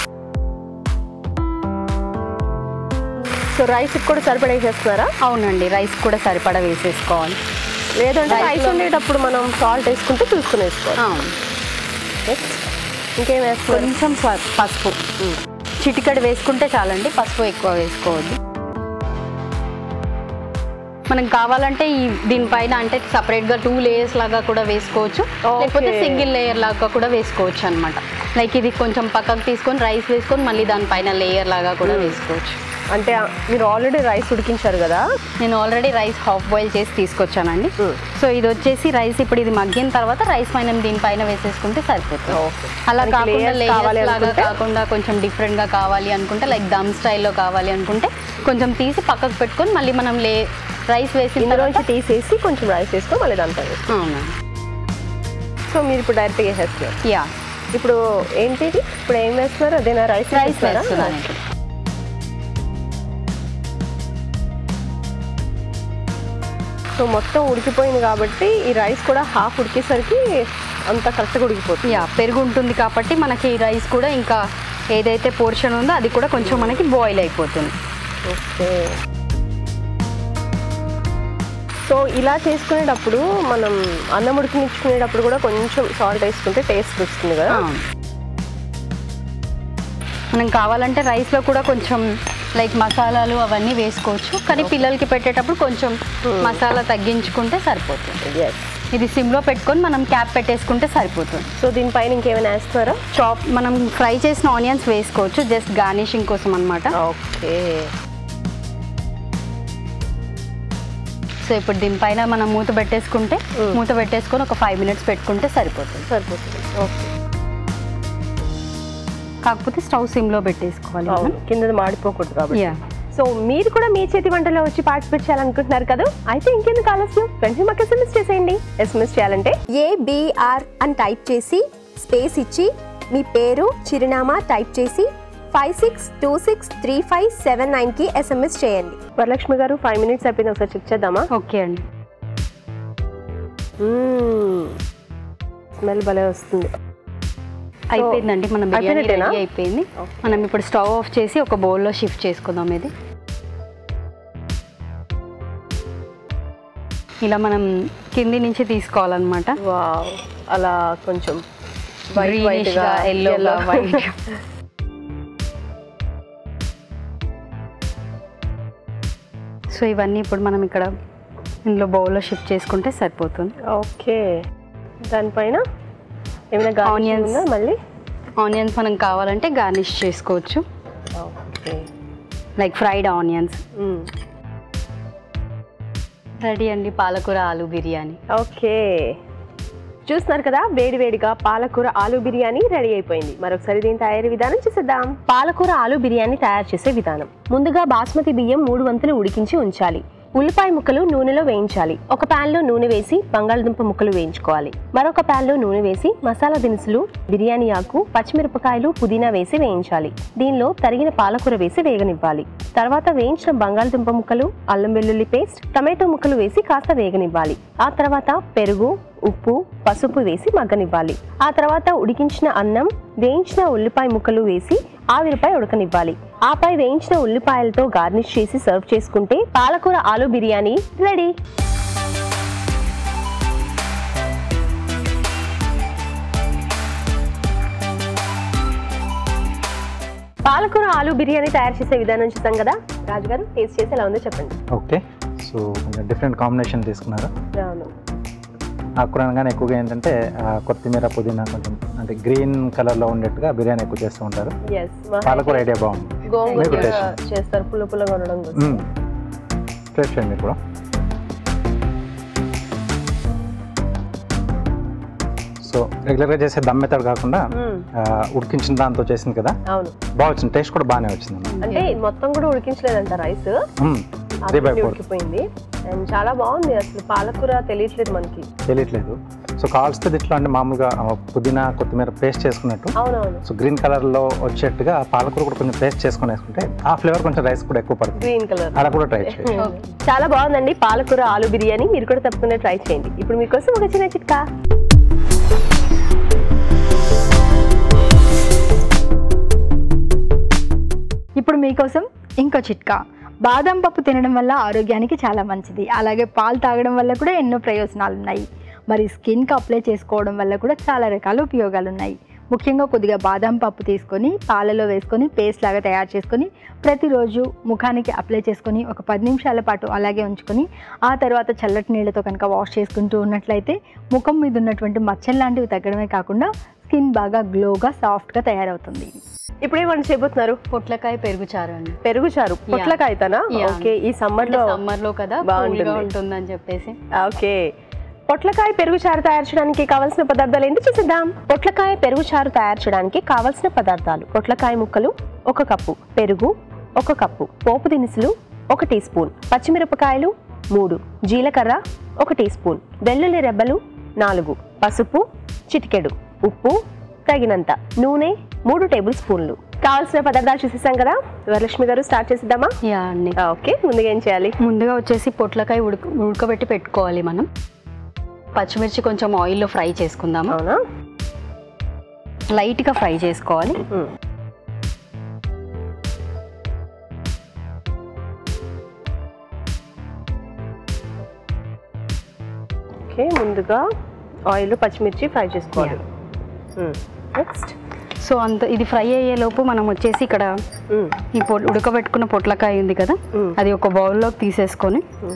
[SPEAKER 1] సో రైస్ కూడా సరిపడా చేస్తున్నారా
[SPEAKER 4] అవునండి రైస్ కూడా సరిపడా వేసేసుకోవాలి
[SPEAKER 1] లేదంటే
[SPEAKER 4] Rice
[SPEAKER 1] రైస్
[SPEAKER 4] లో-
[SPEAKER 1] ఉండేటప్పుడు మనం సాల్ట్ వేసుకుంటే చూసుకుని వేసుకోవాలి
[SPEAKER 4] అవును.
[SPEAKER 1] Next. ఇంకేం వేస్తారు
[SPEAKER 4] కొంచెం ప- పసుపు చిటికడి వేసుకుంటే చాలండి పసుపు ఎక్కువ వేసుకోవద్దు మనం కావాలంటే ఈ దీనిపైన అంటే సపరేట్గా టూ లేయర్స్ లాగా కూడా వేసుకోవచ్చు
[SPEAKER 1] Okay.
[SPEAKER 4] లేకపోతే సింగిల్ లేయర్ లాగా కూడా వేసుకోవచ్చు అనమాట లైక్ ఇది కొంచెం పక్కకు తీసుకొని రైస్ వేసుకొని మళ్ళీ దానిపైన లేయర్ లాగా కూడా వేసుకోవచ్చు
[SPEAKER 1] అంటే ఆ, మీరు ఆల్రెడీ రైస్ ఉడికించారు కదా
[SPEAKER 4] నేను ఆల్రెడీ రైస్ హాఫ్ బాయిల్ చేసి తీసుకొచ్చానండి
[SPEAKER 1] Mm.
[SPEAKER 4] సో ఇది వచ్చేసి రైస్ ఇప్పుడు ఇది మగ్గిన తర్వాత రైస్ పైన దీనిపైన వేసేసుకుంటే సరిపోతుంది
[SPEAKER 1] Okay.
[SPEAKER 4] అలా
[SPEAKER 1] మనకి
[SPEAKER 4] కాకుండా
[SPEAKER 1] layers
[SPEAKER 4] layers
[SPEAKER 1] కావాలి
[SPEAKER 4] లాగా
[SPEAKER 1] అనుకుంటే?
[SPEAKER 4] కాకుండా కొంచెం different గా కావాలి అనుకుంటే లైక్ దమ్ స్టైల్లో కావాలి అనుకుంటే కొంచెం తీసి పక్కకు పెట్టుకొని మళ్ళీ మనం లే రైస్ వేసిన
[SPEAKER 1] ఇందులోంచి
[SPEAKER 4] తర్వాత
[SPEAKER 1] తీసేసి కొంచెం రైస్ వేసుకొని మళ్ళీ దాంట్లో వేసుకో
[SPEAKER 4] అవునా
[SPEAKER 1] సో మీరు ఇప్పుడు డైరెక్ట్గా వేసేస్తున్నారు
[SPEAKER 4] యా
[SPEAKER 1] ఇప్పుడు ఏంటి ఇది? ఇప్పుడు ఏం వేస్తున్నారు అదేనా రైస్
[SPEAKER 4] రైస్ వేస్తున్నాను ఇప్పుడు.
[SPEAKER 1] సో మొత్తం ఉడికిపోయింది కాబట్టి ఈ రైస్ కూడా హాఫ్ ఉడికేసరికి అంత కరెక్ట్గా ఉడికిపోతుంది
[SPEAKER 4] యా పెరుగు ఉంటుంది కాబట్టి మనకి రైస్ కూడా ఇంకా ఏదైతే పోర్షన్ ఉందో అది కూడా కొంచెం మనకి బాయిల్ అయిపోతుంది
[SPEAKER 1] ఓకే సో ఇలా చేసుకునేటప్పుడు మనం అన్నం ఉడికించుకునేటప్పుడు కూడా కొంచెం సాల్ట్ వేసుకుంటే టేస్ట్ వస్తుంది కదా
[SPEAKER 4] అవును. మనం కావాలంటే రైస్లో కూడా కొంచెం లైక్ మసాలాలు అవన్నీ వేసుకోవచ్చు కానీ పిల్లలకి పెట్టేటప్పుడు కొంచెం మసాలా తగ్గించుకుంటే సరిపోతుంది
[SPEAKER 1] Yes.
[SPEAKER 4] ఇది సిమ్లో పెట్టుకొని మనం క్యాప్ పెట్టేసుకుంటే సరిపోతుంది
[SPEAKER 1] సో దీనిపైన ఇంకేమైనా వేస్తారా
[SPEAKER 4] చాప్ మనం ఫ్రై చేసిన ఆనియన్స్ వేసుకోవచ్చు జస్ట్ గార్నిషింగ్ కోసం అనమాట
[SPEAKER 1] ఓకే
[SPEAKER 4] సో ఇప్పుడు దీనిపైన మనం మూత పెట్టేసుకుంటే మూత పెట్టేసుకొని ఒక ఫైవ్ మినిట్స్ పెట్టుకుంటే సరిపోతుంది
[SPEAKER 1] సరిపోతుంది ఓకే
[SPEAKER 4] కాకపోతే స్టవ్ సిమ్లో పెట్టేసుకోవాలి మనం.
[SPEAKER 1] అవును కింద మాడిపోకూడదు కాబట్టి
[SPEAKER 4] యా
[SPEAKER 1] సో మీరు కూడా మీ చేతి వంటలో వచ్చి పార్టిసిపేట్ చేయాలనుకుంటున్నారు కదా అయితే ఇంకెందుకు ఆలస్యం వెంటనే మాకు ఎస్ఎంఎస్ చేసేయండి ఎస్ఎంఎస్ చేయాలంటే
[SPEAKER 5] ఏబిఆర్ అని టైప్ చేసి స్పేస్ ఇచ్చి మీ పేరు చిరునామా టైప్ చేసి five six two six three five seven నైన్కి ఎస్ఎంఎస్ చేయండి
[SPEAKER 1] వరలక్ష్మి గారు ఫైవ్ మినిట్స్ అయిపోయింది ఒకసారి చెక్ చేద్దామా
[SPEAKER 4] ఓకే అండి
[SPEAKER 1] స్మెల్ భలే వస్తుంది
[SPEAKER 4] అయిపోయిందండి మన బిర్యానీ
[SPEAKER 1] అయిపోయినట్టేనా?
[SPEAKER 4] రెడీ అయిపోయింది మనం ఇప్పుడు స్టవ్ ఆఫ్ చేసి ఒక బౌల్లో షిఫ్ట్ చేసుకుందాం ఇది ఇలా మనం కింది నుంచి తీసుకోవాలన్నమాట
[SPEAKER 1] వావ్ అలా కొంచెం వైట్ వైట్
[SPEAKER 4] Greenish
[SPEAKER 1] గా
[SPEAKER 4] గా, yellow గా, white గా. సో ఇవన్నీ ఇప్పుడు మనం ఇక్కడ ఇందులో బౌల్లో షిఫ్ట్ చేసుకుంటే సరిపోతుంది
[SPEAKER 1] ఓకే దానిపైన ఏమైనా గార్నిషింగ్
[SPEAKER 4] Onions.
[SPEAKER 1] ఉందా మళ్ళీ
[SPEAKER 4] ఆనియన్స్ మనం కావాలంటే గార్నిష్ చేసుకోవచ్చు
[SPEAKER 1] okay
[SPEAKER 4] like fried onions ready అండి పాలకూర ఆలు బిర్యానీ
[SPEAKER 1] ఓకే చూస్తున్నారు కదా వేడి వేడిగా పాలకూర ఆలు బిర్యానీ రెడీ అయిపోయింది మరొకసారి దీని తయారీ విధానం చూసేద్దాం పాలకూర ఆలు బిర్యానీ తయారు చేసే విధానం ముందుగా బాస్మతి బియ్యం మూడు వంతులు ఉడికించి ఉంచాలి ఉల్లిపాయ ముక్కలు నూనెలో వేయించాలి ఒక పాన్ లో నూనె వేసి బంగాళదుంప ముక్కలు వేయించుకోవాలి మరొక పాన్ లో నూనె వేసి మసాలా దినుసులు బిర్యానీ ఆకు పచ్చిమిరపకాయలు పుదీనా వేసి వేయించాలి దీనిలో తరిగిన పాలకూర వేసి వేగనివ్వాలి తర్వాత వేయించిన బంగాళదుంప ముక్కలు అల్లం వెల్లుల్లి పేస్ట్ టమాటో ముక్కలు వేసి కాస్త వేగనివ్వాలి ఆ తర్వాత పెరుగు ఉప్పు పసుపు వేసి మగ్గనివ్వాలి ఆ తర్వాత ఉడికించిన అన్నం వేయించిన ఉల్లిపాయ ముక్కలు వేసి ఆవిరిపై ఉడకనివ్వాలి ఆపై వేయించిన ఉల్లిపాయలతో గార్నిష్ చేసి సర్వ్ చేసుకుంటే పాలకూర ఆలు బిర్యానీ రెడీ పాలకూర ఆలు బిర్యానీ తయారు చేసే విధానం చూసాం కదా రాజు గారు టేస్ట్ చేసి ఎలా ఉందో చెప్పండి
[SPEAKER 2] ఓకే సో కొంచెం డిఫరెంట్ కాంబినేషన్ తీసుకున్నారు
[SPEAKER 1] అవును
[SPEAKER 2] ఆకుకూర అనగానే ఎక్కువగా ఏంటంటే ఆ, కొత్తిమీర పుదీనా కొంచెం అంటే గ్రీన్ కలర్లో ఉండేట్టుగా బిర్యానీ ఎక్కువ చేస్తూ ఉంటారు
[SPEAKER 1] ఎస్
[SPEAKER 2] పాలకూర ఐడియా బాగుంది
[SPEAKER 1] గోంగూర
[SPEAKER 2] మీకు
[SPEAKER 1] కూడా
[SPEAKER 2] taste.
[SPEAKER 1] చేస్తారు పుల్ల పుల్లగా ఉండడం కోసం
[SPEAKER 2] ఫ్రెష్ అండి ఇప్పుడు సో రెగ్యులర్గా చేసే దమ్ మెథడ్ కాకుండా
[SPEAKER 1] మ్మ్.
[SPEAKER 2] ఆ, ఉడికించిన దాంతో చేసింది కదా
[SPEAKER 1] అవును
[SPEAKER 2] బాగా వచ్చింది టేస్ట్ కూడా బాగానే వచ్చింది
[SPEAKER 1] అంటే మొత్తం కూడా ఉడికించలేదంట రైస్
[SPEAKER 2] త్రీ బై ఫోర్
[SPEAKER 1] ఉడికిపోయింది అండ్ చాలా బాగుంది అసలు పాలకూర తెలియట్లేదు మనకి
[SPEAKER 2] తెలియట్లేదు సో కావాల్స్తే ఇట్లా అంటే మామూలుగా ఆ, పుదీనా కొత్తిమీర పేస్ట్ చేసుకున్నట్టు
[SPEAKER 1] అవునవును
[SPEAKER 2] సో గ్రీన్ కలర్లో వచ్చేట్టుగా పాలకూర కూడా కొంచెం పేస్ట్ చేసుకుని వేసుకుంటే ఆ ఫ్లేవర్ కొంచెం రైస్ కూడా ఎక్కువ పడుతుంది
[SPEAKER 1] గ్రీన్ కలర్
[SPEAKER 2] అలా కూడా ట్రై చేయండి
[SPEAKER 1] చాలా బాగుందండి పాలకూర ఆలు బిర్యానీ మీరు కూడా తప్పకుండా ట్రై చేయండి ఇప్పుడు మీకోసం ఒక చిన్న చిట్కా
[SPEAKER 3] ఇప్పుడు మీకోసం ఇంకో చిట్కా బాదం పప్పు తినడం వల్ల ఆరోగ్యానికి చాలా మంచిది అలాగే పాలు తాగడం వల్ల కూడా ఎన్నో ప్రయోజనాలు ఉన్నాయి మరి స్కిన్కి అప్లై చేసుకోవడం వల్ల కూడా చాలా రకాల ఉపయోగాలు ఉన్నాయి ముఖ్యంగా కొద్దిగా బాదం పప్పు తీసుకొని పాలలో వేసుకొని పేస్ట్ లాగా తయారు చేసుకొని ప్రతిరోజు ముఖానికి అప్లై చేసుకొని ఒక పది నిమిషాల పాటు అలాగే ఉంచుకొని ఆ తర్వాత చల్లటి నీళ్ళతో కనుక వాష్ చేసుకుంటూ ఉన్నట్లయితే ముఖం మీద ఉన్నటువంటి మచ్చలు లాంటివి తగ్గడమే కాకుండా స్కిన్ బాగా గ్లోగా సాఫ్ట్గా తయారవుతుంది
[SPEAKER 1] ఇప్పుడు ఏమన్నా చేయబోతున్నారు
[SPEAKER 4] పొట్లకాయ పెరుగు చారు అండి
[SPEAKER 1] పెరుగు చారు పొట్లకాయతనా
[SPEAKER 4] Yeah.
[SPEAKER 1] ఓకే ఈ సమ్మర్ లో
[SPEAKER 4] సమ్మర్ లో కదా
[SPEAKER 1] బాగుంటుంది.
[SPEAKER 4] కూల్గా ఉంటుందని చెప్పేసి
[SPEAKER 1] ఓకే పొట్లకాయ పెరుగు చారు తయారు చేయడానికి కావాల్సిన పదార్థాలు ఏంటి చూసిద్దాం పొట్లకాయ పెరుగు చారు తయారు చేయడానికి కావాల్సిన పదార్థాలు పొట్లకాయ ముక్కలు ఒక కప్పు పెరుగు ఒక కప్పు పోపు దినుసులు ఒక టీ స్పూన్ పచ్చిమిరపకాయలు మూడు జీలకర్ర ఒక టీ స్పూన్ వెల్లుల్లి రెబ్బలు నాలుగు పసుపు చిటికెడు ఉప్పు తగినంత నూనె మూడు టేబుల్ స్పూన్లు కావాల్సిన పదార్థాలు చూసేసాం కదా వరలక్ష్మి గారు స్టార్ట్ చేసిద్దామా
[SPEAKER 4] యా అండి
[SPEAKER 1] ఓకే ముందుగా ఏం చేయాలి
[SPEAKER 4] ముందుగా వచ్చేసి పొట్లకాయ ఉడక ఉడకబెట్టి పెట్టుకోవాలి మనం పచ్చిమిర్చి కొంచెం ఆయిల్లో ఫ్రై చేసుకుందాము
[SPEAKER 1] అవునా
[SPEAKER 4] లైట్గా ఫ్రై చేసుకోవాలి
[SPEAKER 1] మ్మ్. ఓకే ముందుగా ఆయిల్ పచ్చిమిర్చి ఫ్రై చేసుకోవాలి నెక్స్ట్
[SPEAKER 4] సో అంత ఇది ఫ్రై అయ్యేలోపు మనం వచ్చేసి ఇక్కడ ఈ పొ ఉడకబెట్టుకున్న పొట్లకాయ ఉంది కదా
[SPEAKER 1] మ్మ్.
[SPEAKER 4] అది ఒక బౌల్లోకి తీసేసుకొని
[SPEAKER 1] మ్మ్.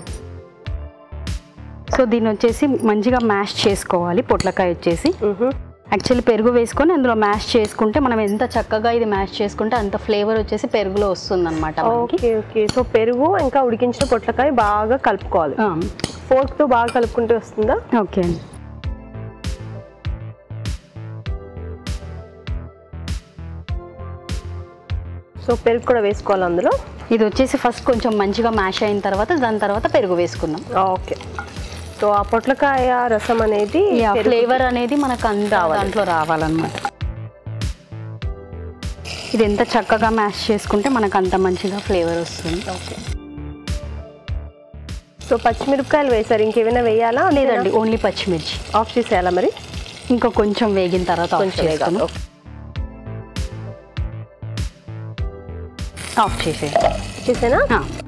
[SPEAKER 4] సో దీన్ని వచ్చేసి మంచిగా మ్యాష్ చేసుకోవాలి పొట్లకాయ వచ్చేసి యాక్చువల్లీ పెరుగు వేసుకొని అందులో మ్యాష్ చేసుకుంటే మనం ఎంత చక్కగా ఇది మ్యాష్ చేసుకుంటే అంత ఫ్లేవర్ వచ్చేసి పెరుగులో వస్తుంది అనమాట
[SPEAKER 1] ఓకే ఓకే సో పెరుగు ఇంకా ఉడికించిన పొట్లకాయ బాగా కలుపుకోవాలి ఫోర్క్ తో బాగా కలుపుకుంటే వస్తుందా
[SPEAKER 4] ఓకే అండి
[SPEAKER 1] సో పెరుగు కూడా వేసుకోవాలి అందులో
[SPEAKER 4] ఇది వచ్చేసి ఫస్ట్ కొంచెం మంచిగా మ్యాష్ అయిన తర్వాత దాని తర్వాత పెరుగు వేసుకుందాం
[SPEAKER 1] ఓకే సో ఆ పొట్లకాయ రసం అనేది పెరుగు-
[SPEAKER 4] ఫ్లేవర్ అనేది మనకు అంత దాంట్లో రావాలన్నమాట ఇది ఎంత చక్కగా మ్యాష్ చేసుకుంటే మనకు అంత మంచిగా ఫ్లేవర్ వస్తుంది
[SPEAKER 1] ఓకే సో పచ్చిమిరపకాయలు వేసారు ఇంకేమైనా వేయాలా
[SPEAKER 4] లేదండి ఓన్లీ పచ్చిమిర్చి
[SPEAKER 1] ఆఫ్ చేసేయాలా మరి
[SPEAKER 4] ఇంకా కొంచెం వేగిన తర్వాత ఆఫ్
[SPEAKER 1] కొంచెం వేగాలి.
[SPEAKER 4] చేసుకుని
[SPEAKER 1] ఓకే.
[SPEAKER 4] ఆఫ్ చేసే
[SPEAKER 1] చేసేనా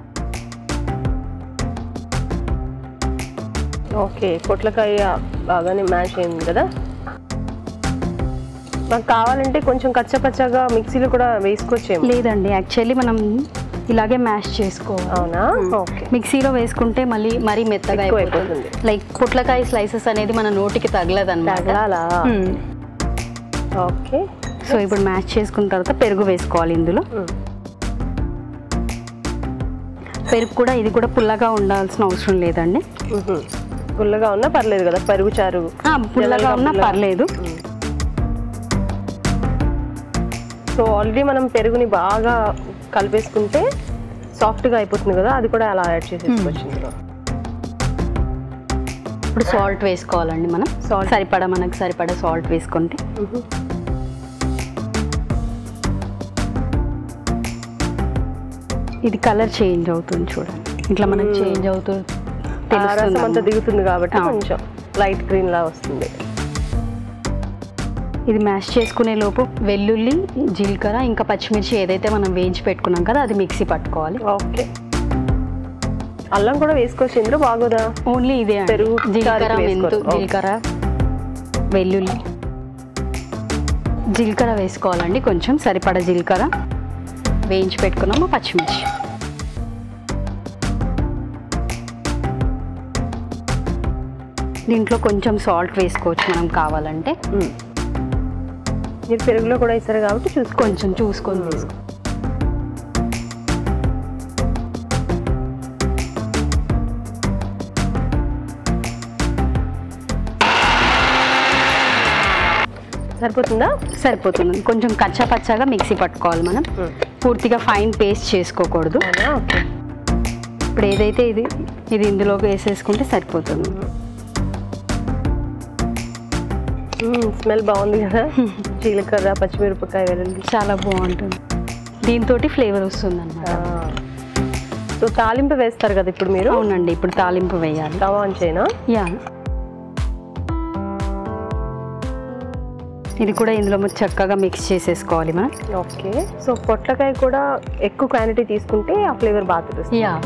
[SPEAKER 1] ఓకే పొట్లకాయ బాగానే మ్యాష్ అయింది కదా మాకు కావాలంటే కొంచెం కచ్చపచ్చగా మిక్సీలో కూడా వేసుకోవచ్చేమో
[SPEAKER 4] లేదండి యాక్చువల్లీ మనం ఇలాగే మ్యాష్ చేసుకోవాలి
[SPEAKER 1] అవునా ఓకే
[SPEAKER 4] మిక్సీలో వేసుకుంటే మళ్ళీ మరీ మెత్తగా
[SPEAKER 1] ఎక్కువ
[SPEAKER 4] అయిపోతుంది
[SPEAKER 1] అయిపోతుంది.
[SPEAKER 4] లైక్ పుట్లకాయ స్లైసెస్ అనేది మన నోటికి తగలదు
[SPEAKER 1] తగలాలా ఓకే
[SPEAKER 4] సో ఇప్పుడు మ్యాష్ చేసుకున్న తర్వాత పెరుగు వేసుకోవాలి ఇందులో
[SPEAKER 1] మ్మ్.
[SPEAKER 4] పెరుగు కూడా ఇది కూడా పుల్లగా ఉండాల్సిన అవసరం లేదండి
[SPEAKER 1] మ్హూ. పుల్లగా ఉన్నా పర్లేదు కదా పెరుగు చారు
[SPEAKER 4] ఆ, పుల్లగా ఉన్నా
[SPEAKER 1] పుల్లగా.
[SPEAKER 4] పర్లేదు
[SPEAKER 1] సో ఆల్రెడీ మనం పెరుగుని బాగా కలిపేసుకుంటే సాఫ్ట్గా అయిపోతుంది కదా అది కూడా అలా యాడ్ చేసేసుకోవచ్చు ఇందులో
[SPEAKER 4] ఇప్పుడు సాల్ట్ వేసుకోవాలండి మనం
[SPEAKER 1] Salt.
[SPEAKER 4] సరిపడా మనకు సరిపడా సాల్ట్ వేసుకుంటే ఇది కలర్ చేంజ్ అవుతుంది చూడండి ఇట్లా మనకు చేంజ్ అవుతూ
[SPEAKER 1] ఆ రసం అంతా
[SPEAKER 4] తెలుస్తుంది
[SPEAKER 1] దిగుతుంది కాబట్టి
[SPEAKER 4] ఆ.
[SPEAKER 1] కొంచెం లైట్ గ్రీన్ లా వస్తుంది
[SPEAKER 4] ఇది మ్యాష్ చేసుకునే లోపు వెల్లుల్లి జీలకర్ర ఇంకా పచ్చిమిర్చి ఏదైతే మనం వేయించి పెట్టుకున్నాం కదా అది మిక్సీ పట్టుకోవాలి
[SPEAKER 1] ఓకే అల్లం కూడా వేసుకోవచ్చు ఇందులో బాగోదా
[SPEAKER 4] ఓన్లీ ఇదే అండి.
[SPEAKER 1] పెరుగు
[SPEAKER 4] జీలకర్ర
[SPEAKER 1] చారుకి
[SPEAKER 4] మెంతు
[SPEAKER 1] వేసుకోవాలి.
[SPEAKER 4] జీలకర్ర వెల్లుల్లి జీలకర్ర వేసుకోవాలండి కొంచెం సరిపడా జీలకర్ర వేయించి పెట్టుకున్నాము పచ్చిమిర్చి దీంట్లో కొంచెం సాల్ట్ వేసుకోవచ్చు మనం కావాలంటే
[SPEAKER 1] మ్మ్. మీరు పెరుగులో కూడా ఇస్తారు కాబట్టి చూసుకోండి
[SPEAKER 4] కొంచెం చూసుకొని వేసుకో
[SPEAKER 1] సరిపోతుందా
[SPEAKER 4] సరిపోతుంది కొంచెం కచ్చా పచ్చాగా మిక్సీ పట్టుకోవాలి మనం పూర్తిగా ఫైన్ పేస్ట్ చేసుకోకూడదు
[SPEAKER 1] అవునా ఓకే
[SPEAKER 4] ఇప్పుడు ఏదైతే ఇది ఇది ఇందులోకి వేసేసుకుంటే సరిపోతుంది
[SPEAKER 1] స్మెల్ బాగుంది కదా జీలకర్ర పచ్చిమిరపకాయ వెల్లుల్లి
[SPEAKER 4] చాలా బాగుంటుంది దీంతో ఫ్లేవర్ వస్తుంది అన్నమాట
[SPEAKER 1] సో తాలింపు వేస్తారు కదా ఇప్పుడు మీరు
[SPEAKER 4] అవునండి ఇప్పుడు తాలింపు వేయాలి
[SPEAKER 1] స్టవ్ ఆన్ చేయనా
[SPEAKER 4] యా ఇది కూడా ఇందులో చక్కగా మిక్స్ చేసేసుకోవాలి మనం
[SPEAKER 1] ఓకే సో పొట్లకాయ కూడా ఎక్కువ క్వాంటిటీ తీసుకుంటే ఆ ఫ్లేవర్ బాగా తెలుస్తుంది
[SPEAKER 4] యా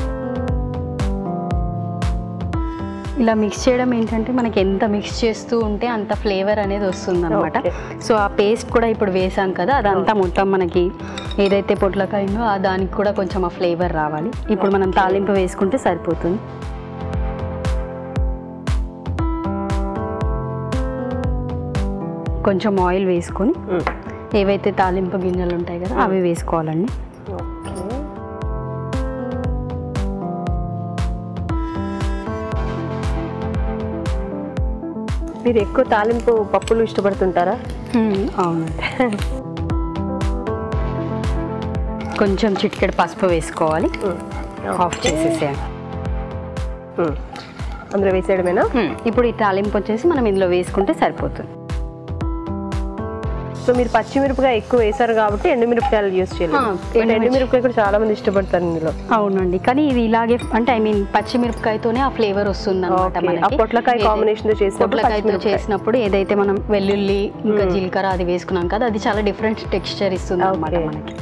[SPEAKER 4] ఇలా మిక్స్ చేయడం ఏంటంటే మనకి ఎంత మిక్స్ చేస్తూ ఉంటే అంత ఫ్లేవర్ అనేది వస్తుంది అనమాట
[SPEAKER 1] Okay.
[SPEAKER 4] సో ఆ పేస్ట్ కూడా ఇప్పుడు వేసాం కదా అదంతా మొత్తం మనకి ఏదైతే పొట్లకాయ ఉందో ఆ దానికి కూడా కొంచెం ఆ ఫ్లేవర్ రావాలి ఇప్పుడు మనం తాలింపు వేసుకుంటే సరిపోతుంది కొంచెం ఆయిల్ వేసుకొని
[SPEAKER 1] మ్మ్.
[SPEAKER 4] ఏవైతే తాలింపు గింజలు ఉంటాయి కదా అవి వేసుకోవాలండి
[SPEAKER 1] ఓకే మీరు ఎక్కువ తాలింపు పప్పులు ఇష్టపడుతుంటారా
[SPEAKER 4] అవునండి కొంచెం చిటికెడు పసుపు వేసుకోవాలి ఆఫ్ చేసేసేయండి
[SPEAKER 1] మ్మ్. అందులో వేసేయడమేనా
[SPEAKER 4] ఇప్పుడు ఈ తాలింపు వచ్చేసి మనం ఇందులో వేసుకుంటే సరిపోతుంది
[SPEAKER 1] సో మీరు పచ్చిమిరపకాయ ఎక్కువ వేసారు కాబట్టి ఎండుమిరపకాయలు యూస్ చేయలేదు
[SPEAKER 4] ఆ,
[SPEAKER 1] బట్ ఎండుమిరపకాయ కూడా చాలా మంది ఇష్టపడతారు ఇందులో
[SPEAKER 4] అవునండి కానీ ఇది ఇలాగే అంటే ఐ మీన్ పచ్చిమిరపకాయతోనే ఆ ఫ్లేవర్ వస్తుంది అనమాట
[SPEAKER 1] Okay. ఆ పొట్లకాయ combination తో చేసినప్పుడు
[SPEAKER 4] పొట్లకాయతో
[SPEAKER 1] పచ్చిమిరపకాయ.
[SPEAKER 4] చేసినప్పుడు ఏదైతే మనం వెల్లుల్లి ఇంకా జీలకర్ర అది వేసుకున్నాం కదా అది చాలా డిఫరెంట్ టెక్స్చర్ ఇస్తుంది అనమాట
[SPEAKER 1] Okay.
[SPEAKER 4] మనకి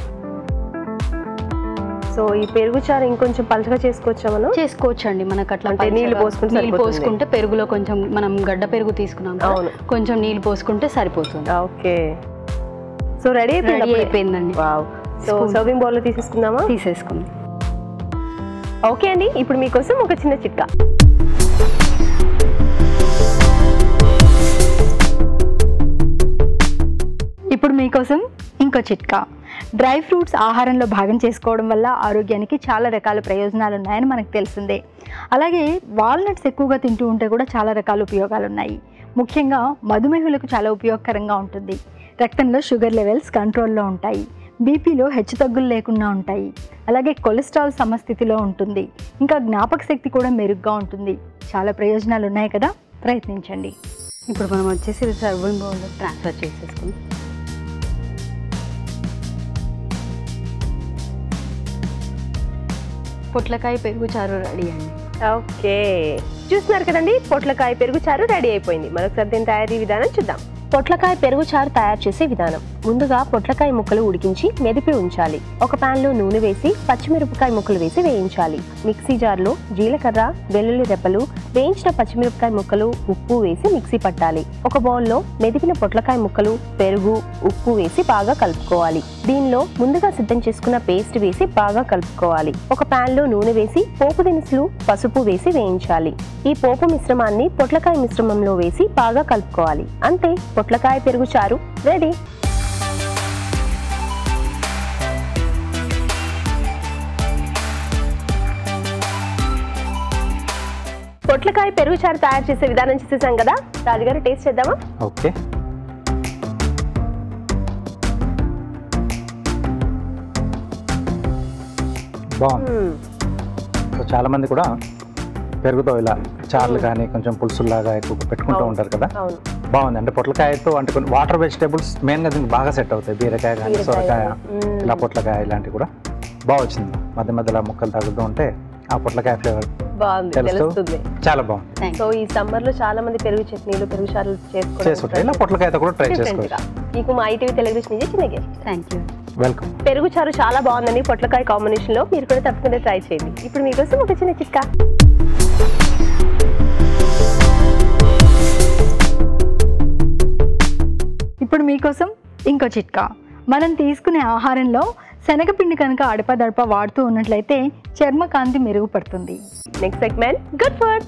[SPEAKER 1] సో ఈ పెరుగు చారు ఇంకొంచెం పలచగా చేసుకోవచ్చా మనం
[SPEAKER 4] చేసుకోవచ్చు అండి మనకు అట్లా
[SPEAKER 1] అంటే నీళ్ళు
[SPEAKER 4] పలచగా-
[SPEAKER 1] పోసుకుంటే
[SPEAKER 4] నీళ్ళు
[SPEAKER 1] సరిపోతుంది.
[SPEAKER 4] పోసుకుంటే పెరుగులో కొంచెం మనం గడ్డ పెరుగు తీసుకున్నాం కదా,
[SPEAKER 1] అవును.
[SPEAKER 4] కొంచెం నీళ్ళు పోసుకుంటే సరిపోతుంది
[SPEAKER 1] ఓకే సో రెడీ
[SPEAKER 4] రెడీ
[SPEAKER 1] అయిపోయింది
[SPEAKER 4] అయిపోయిందండి
[SPEAKER 1] wow so
[SPEAKER 4] Spoon.
[SPEAKER 1] Serving bowl లో తీసేసుకుందామా
[SPEAKER 4] తీసేసుకుందాం
[SPEAKER 1] ఓకే అండి ఇప్పుడు మీకోసం ఒక చిన్న చిట్కా
[SPEAKER 3] ఇప్పుడు మీకోసం ఇంకో చిట్కా డ్రై ఫ్రూట్స్ ఆహారంలో భాగం చేసుకోవడం వల్ల ఆరోగ్యానికి చాలా రకాల ప్రయోజనాలు ఉన్నాయని మనకు తెలిసిందే అలాగే వాల్నట్స్ ఎక్కువగా తింటూ ఉంటే కూడా చాలా రకాల ఉపయోగాలు ఉన్నాయి ముఖ్యంగా మధుమేహులకు చాలా ఉపయోగకరంగా ఉంటుంది రక్తంలో షుగర్ లెవెల్స్ కంట్రోల్లో ఉంటాయి బీపీలో హెచ్చుతగ్గులు లేకుండా ఉంటాయి అలాగే కొలెస్ట్రాల్ సమస్థితిలో ఉంటుంది ఇంకా జ్ఞాపక శక్తి కూడా మెరుగ్గా ఉంటుంది చాలా ప్రయోజనాలు ఉన్నాయి కదా ప్రయత్నించండి
[SPEAKER 4] ఇప్పుడు మనం వచ్చేసి ఇది సర్వింగ్ బౌల్లో ట్రాన్స్ఫర్ చేసేసుకుందాం పొట్లకాయ పెరుగు చారు రెడీ అండి
[SPEAKER 1] ఓకే చూస్తున్నారు కదండి పొట్లకాయ పెరుగు చారు రెడీ అయిపోయింది మరొకసారి దీని తయారీ విధానం చూద్దాం పొట్లకాయ పెరుగు చారు తయారు చేసే విధానం ముందుగా పొట్లకాయ ముక్కలు ఉడికించి మెదిపి ఉంచాలి ఒక పాన్ లో నూనె వేసి పచ్చిమిరపకాయ ముక్కలు వేసి వేయించాలి మిక్సీ జార్లో జీలకర్ర వెల్లుల్లి రెప్పలు వేయించిన పచ్చిమిరపకాయ ముక్కలు ఉప్పు వేసి మిక్సీ పట్టాలి ఒక బౌల్లో మెదిపిన పొట్లకాయ ముక్కలు పెరుగు ఉప్పు వేసి బాగా కలుపుకోవాలి దీనిలో ముందుగా సిద్ధం చేసుకున్న పేస్ట్ వేసి బాగా కలుపుకోవాలి ఒక పాన్ లో నూనె వేసి పోపు దినుసులు పసుపు వేసి వేయించాలి ఈ పోపు మిశ్రమాన్ని పొట్లకాయ మిశ్రమంలో వేసి బాగా కలుపుకోవాలి అంతే పొట్లకాయ పెరుగు చారు రెడీ పొట్ల పొట్లకాయ పెరుగు చారు తయారు చేసే విధానం చేసేసాం కదా రాజుగారు టేస్ట్ చేద్దామా
[SPEAKER 2] ఓకే బాగుంది
[SPEAKER 1] మ్మ్.
[SPEAKER 2] సో చాలా మంది కూడా పెరుగుతో ఇలా చార్లు కానీ కొంచెం పులుసులాగా ఎక్కువ పెట్టుకుంటూ ఉంటారు కదా
[SPEAKER 1] అవును
[SPEAKER 2] బాగుంది అంటే పొట్లకాయతో అంటే కొన్ని వాటర్ వెజిటేబుల్స్ మెయిన్గా దీనికి బాగా సెట్ అవుతాయి బీరకాయ కానీ
[SPEAKER 1] బీరకాయ,
[SPEAKER 2] సొరకాయ
[SPEAKER 1] మ్మ్.
[SPEAKER 2] ఇలా పొట్లకాయ ఇలాంటివి కూడా బాగా వచ్చింది మధ్య మధ్యలో ముక్కలు తగులుతూ ఉంటే ఆ పొట్లకాయ ఫ్లేవర్
[SPEAKER 1] బాగుంది
[SPEAKER 2] తెలుస్తూ
[SPEAKER 1] తెలుస్తుంది
[SPEAKER 2] చాలా బాగుంది
[SPEAKER 4] థ్యాంక్
[SPEAKER 1] సో ఈ సమ్మర్ లో చాలా మంది పెరుగు చట్నీలు పెరుగు చారులు
[SPEAKER 2] చేసుకుంటే ఇలా పొట్లకాయతో కూడా ట్రై
[SPEAKER 1] డిఫరెంట్ గా
[SPEAKER 2] చేసుకోవచ్చు
[SPEAKER 1] మీకు మా ఐటీవీ టెలివిజన్ నుంచి చిన్న gift.
[SPEAKER 4] థ్యాంక్ యూ
[SPEAKER 2] వెల్కమ్
[SPEAKER 1] పెరుగు చారు చాలా బాగుందని పొట్లకాయ కాంబినేషన్ లో మీరు కూడా తప్పకుండా ట్రై చేయండి ఇప్పుడు మీకోసం ఒక చిన్న చిట్కా
[SPEAKER 3] ఇప్పుడు మీకోసం ఇంకో చిట్కా మనం తీసుకునే ఆహారంలో శనగపిండి కనుక అడపదడప వాడుతూ ఉన్నట్లయితే చర్మ కాంతి మెరుగుపడుతుంది
[SPEAKER 1] next segment good food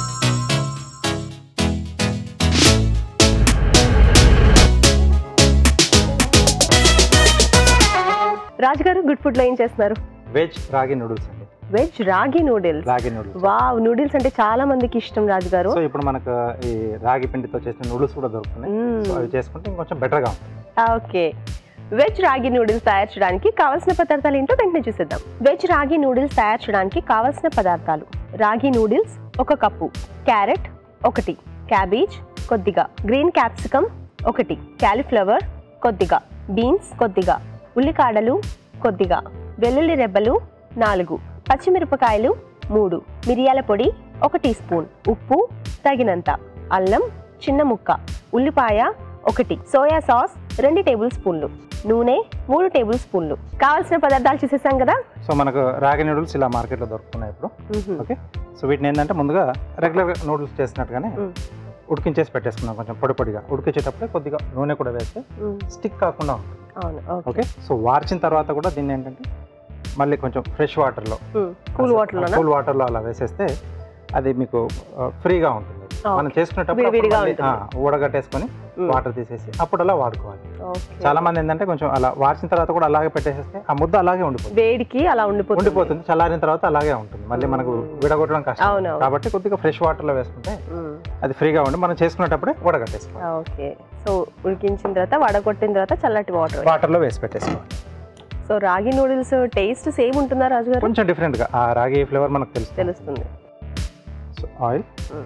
[SPEAKER 1] Raju garu good food లో ఏం చేస్తున్నారు
[SPEAKER 2] వెజ్ రాగి నూడిల్స్ అండి
[SPEAKER 1] వెజ్ రాగి నూడిల్స్
[SPEAKER 2] రాగి నూడిల్స్
[SPEAKER 1] వావ్ నూడిల్స్ అంటే చాలా మందికి ఇష్టం రాజు గారు
[SPEAKER 2] సో ఇప్పుడు మనకు ఈ రాగి పిండితో చేసిన నూడిల్స్ కూడా దొరుకుతున్నాయి
[SPEAKER 1] మ్మ్.
[SPEAKER 2] సో అవి చేసుకుంటే ఇంకొంచెం బెటర్గా ఉంటుంది
[SPEAKER 1] ఓకే వెజ్ రాగి నూడిల్స్ తయారు చేయడానికి కావాల్సిన పదార్థాలు ఏంటో వెంటనే చూసేద్దాం వెజ్ రాగి నూడిల్స్ తయారు చేయడానికి కావాల్సిన పదార్థాలు రాగి నూడిల్స్ ఒక కప్పు క్యారెట్ ఒకటి క్యాబేజ్ కొద్దిగా గ్రీన్ క్యాప్సికమ్ ఒకటి క్యాలీఫ్లవర్ కొద్దిగా బీన్స్ కొద్దిగా ఉల్లికాడలు కొద్దిగా వెల్లుల్లి రెబ్బలు నాలుగు పచ్చిమిరపకాయలు మూడు మిరియాల పొడి ఒక టీ స్పూన్ ఉప్పు తగినంత అల్లం చిన్న ముక్క ఉల్లిపాయ ఒకటి సోయా సాస్ రెండు టేబుల్ స్పూన్లు నూనె మూడు టేబుల్ స్పూన్లు కావాల్సిన పదార్థాలు చూసేసాం కదా
[SPEAKER 2] సో మనకు రాగి నూడిల్స్ ఇలా మార్కెట్లో దొరుకుతున్నాయి ఇప్పుడు ఓకే సో వీటిని ఏంటంటే ముందుగా రెగ్యులర్ నూడిల్స్ చేసినట్టుగానే
[SPEAKER 1] మ్మ్.
[SPEAKER 2] ఉడికించేసి పెట్టేసుకున్నాం కొంచెం పొడి పొడిగా ఉడికించేటప్పుడే కొద్దిగా నూనె కూడా వేస్తే స్టిక్ కాకుండా ఉంటుంది
[SPEAKER 1] అవును ఓకే
[SPEAKER 2] ఓకే సో వార్చిన తర్వాత కూడా దీన్ని ఏంటంటే మళ్ళీ కొంచెం ఫ్రెష్ వాటర్లో
[SPEAKER 1] కూల్ వాటర్ లోనా
[SPEAKER 2] కూల్ వాటర్లో అలా వేసేస్తే అది మీకు ఫ్రీగా ఉంటుంది మనం చేసుకునేటప్పుడు
[SPEAKER 1] విడివిడిగా
[SPEAKER 2] అప్పుడు మళ్ళీ,
[SPEAKER 1] ఉంటుంది.
[SPEAKER 2] ఆ, ఊడగట్టేసుకొని
[SPEAKER 1] మ్మ్.
[SPEAKER 2] వాటర్ తీసేసి అప్పుడు అలా వాడుకోవాలి
[SPEAKER 1] ఓకే.
[SPEAKER 2] చాలా మంది ఏంటంటే కొంచెం అలా వార్చిన తర్వాత కూడా అలాగే పెట్టేసేస్తే ఆ ముద్ద అలాగే ఉండిపోతుంది
[SPEAKER 1] వేడికి అలా ఉండిపోతుంది
[SPEAKER 2] ఉండిపోతుంది చల్లారిన తర్వాత అలాగే ఉంటుంది మళ్ళీ మనకు విడగొట్టడం కష్టం
[SPEAKER 1] అవునవును.
[SPEAKER 2] కాబట్టి కొద్దిగా ఫ్రెష్ వాటర్లో వేసుకుంటే
[SPEAKER 1] మ్మ్.
[SPEAKER 2] అది ఫ్రీగా ఉండి మనం చేసుకునేటప్పుడే ఊడగట్టేసుకోవాలి
[SPEAKER 1] ఓకే సో ఉడికించిన తర్వాత వడగొట్టిన తర్వాత చల్లటి వాటర్
[SPEAKER 2] వాటర్లో వేసి పెట్టేసుకోవాలి
[SPEAKER 1] సో రాగి నూడిల్స్ టేస్ట్ సేమ్ ఉంటుందా రాజు గారు
[SPEAKER 2] కొంచెం డిఫరెంట్గా ఆ రాగి ఫ్లేవర్ మనకు తెలుస్తుంది
[SPEAKER 1] తెలుస్తుంది
[SPEAKER 2] సో ఆయిల్
[SPEAKER 1] మ్మ్.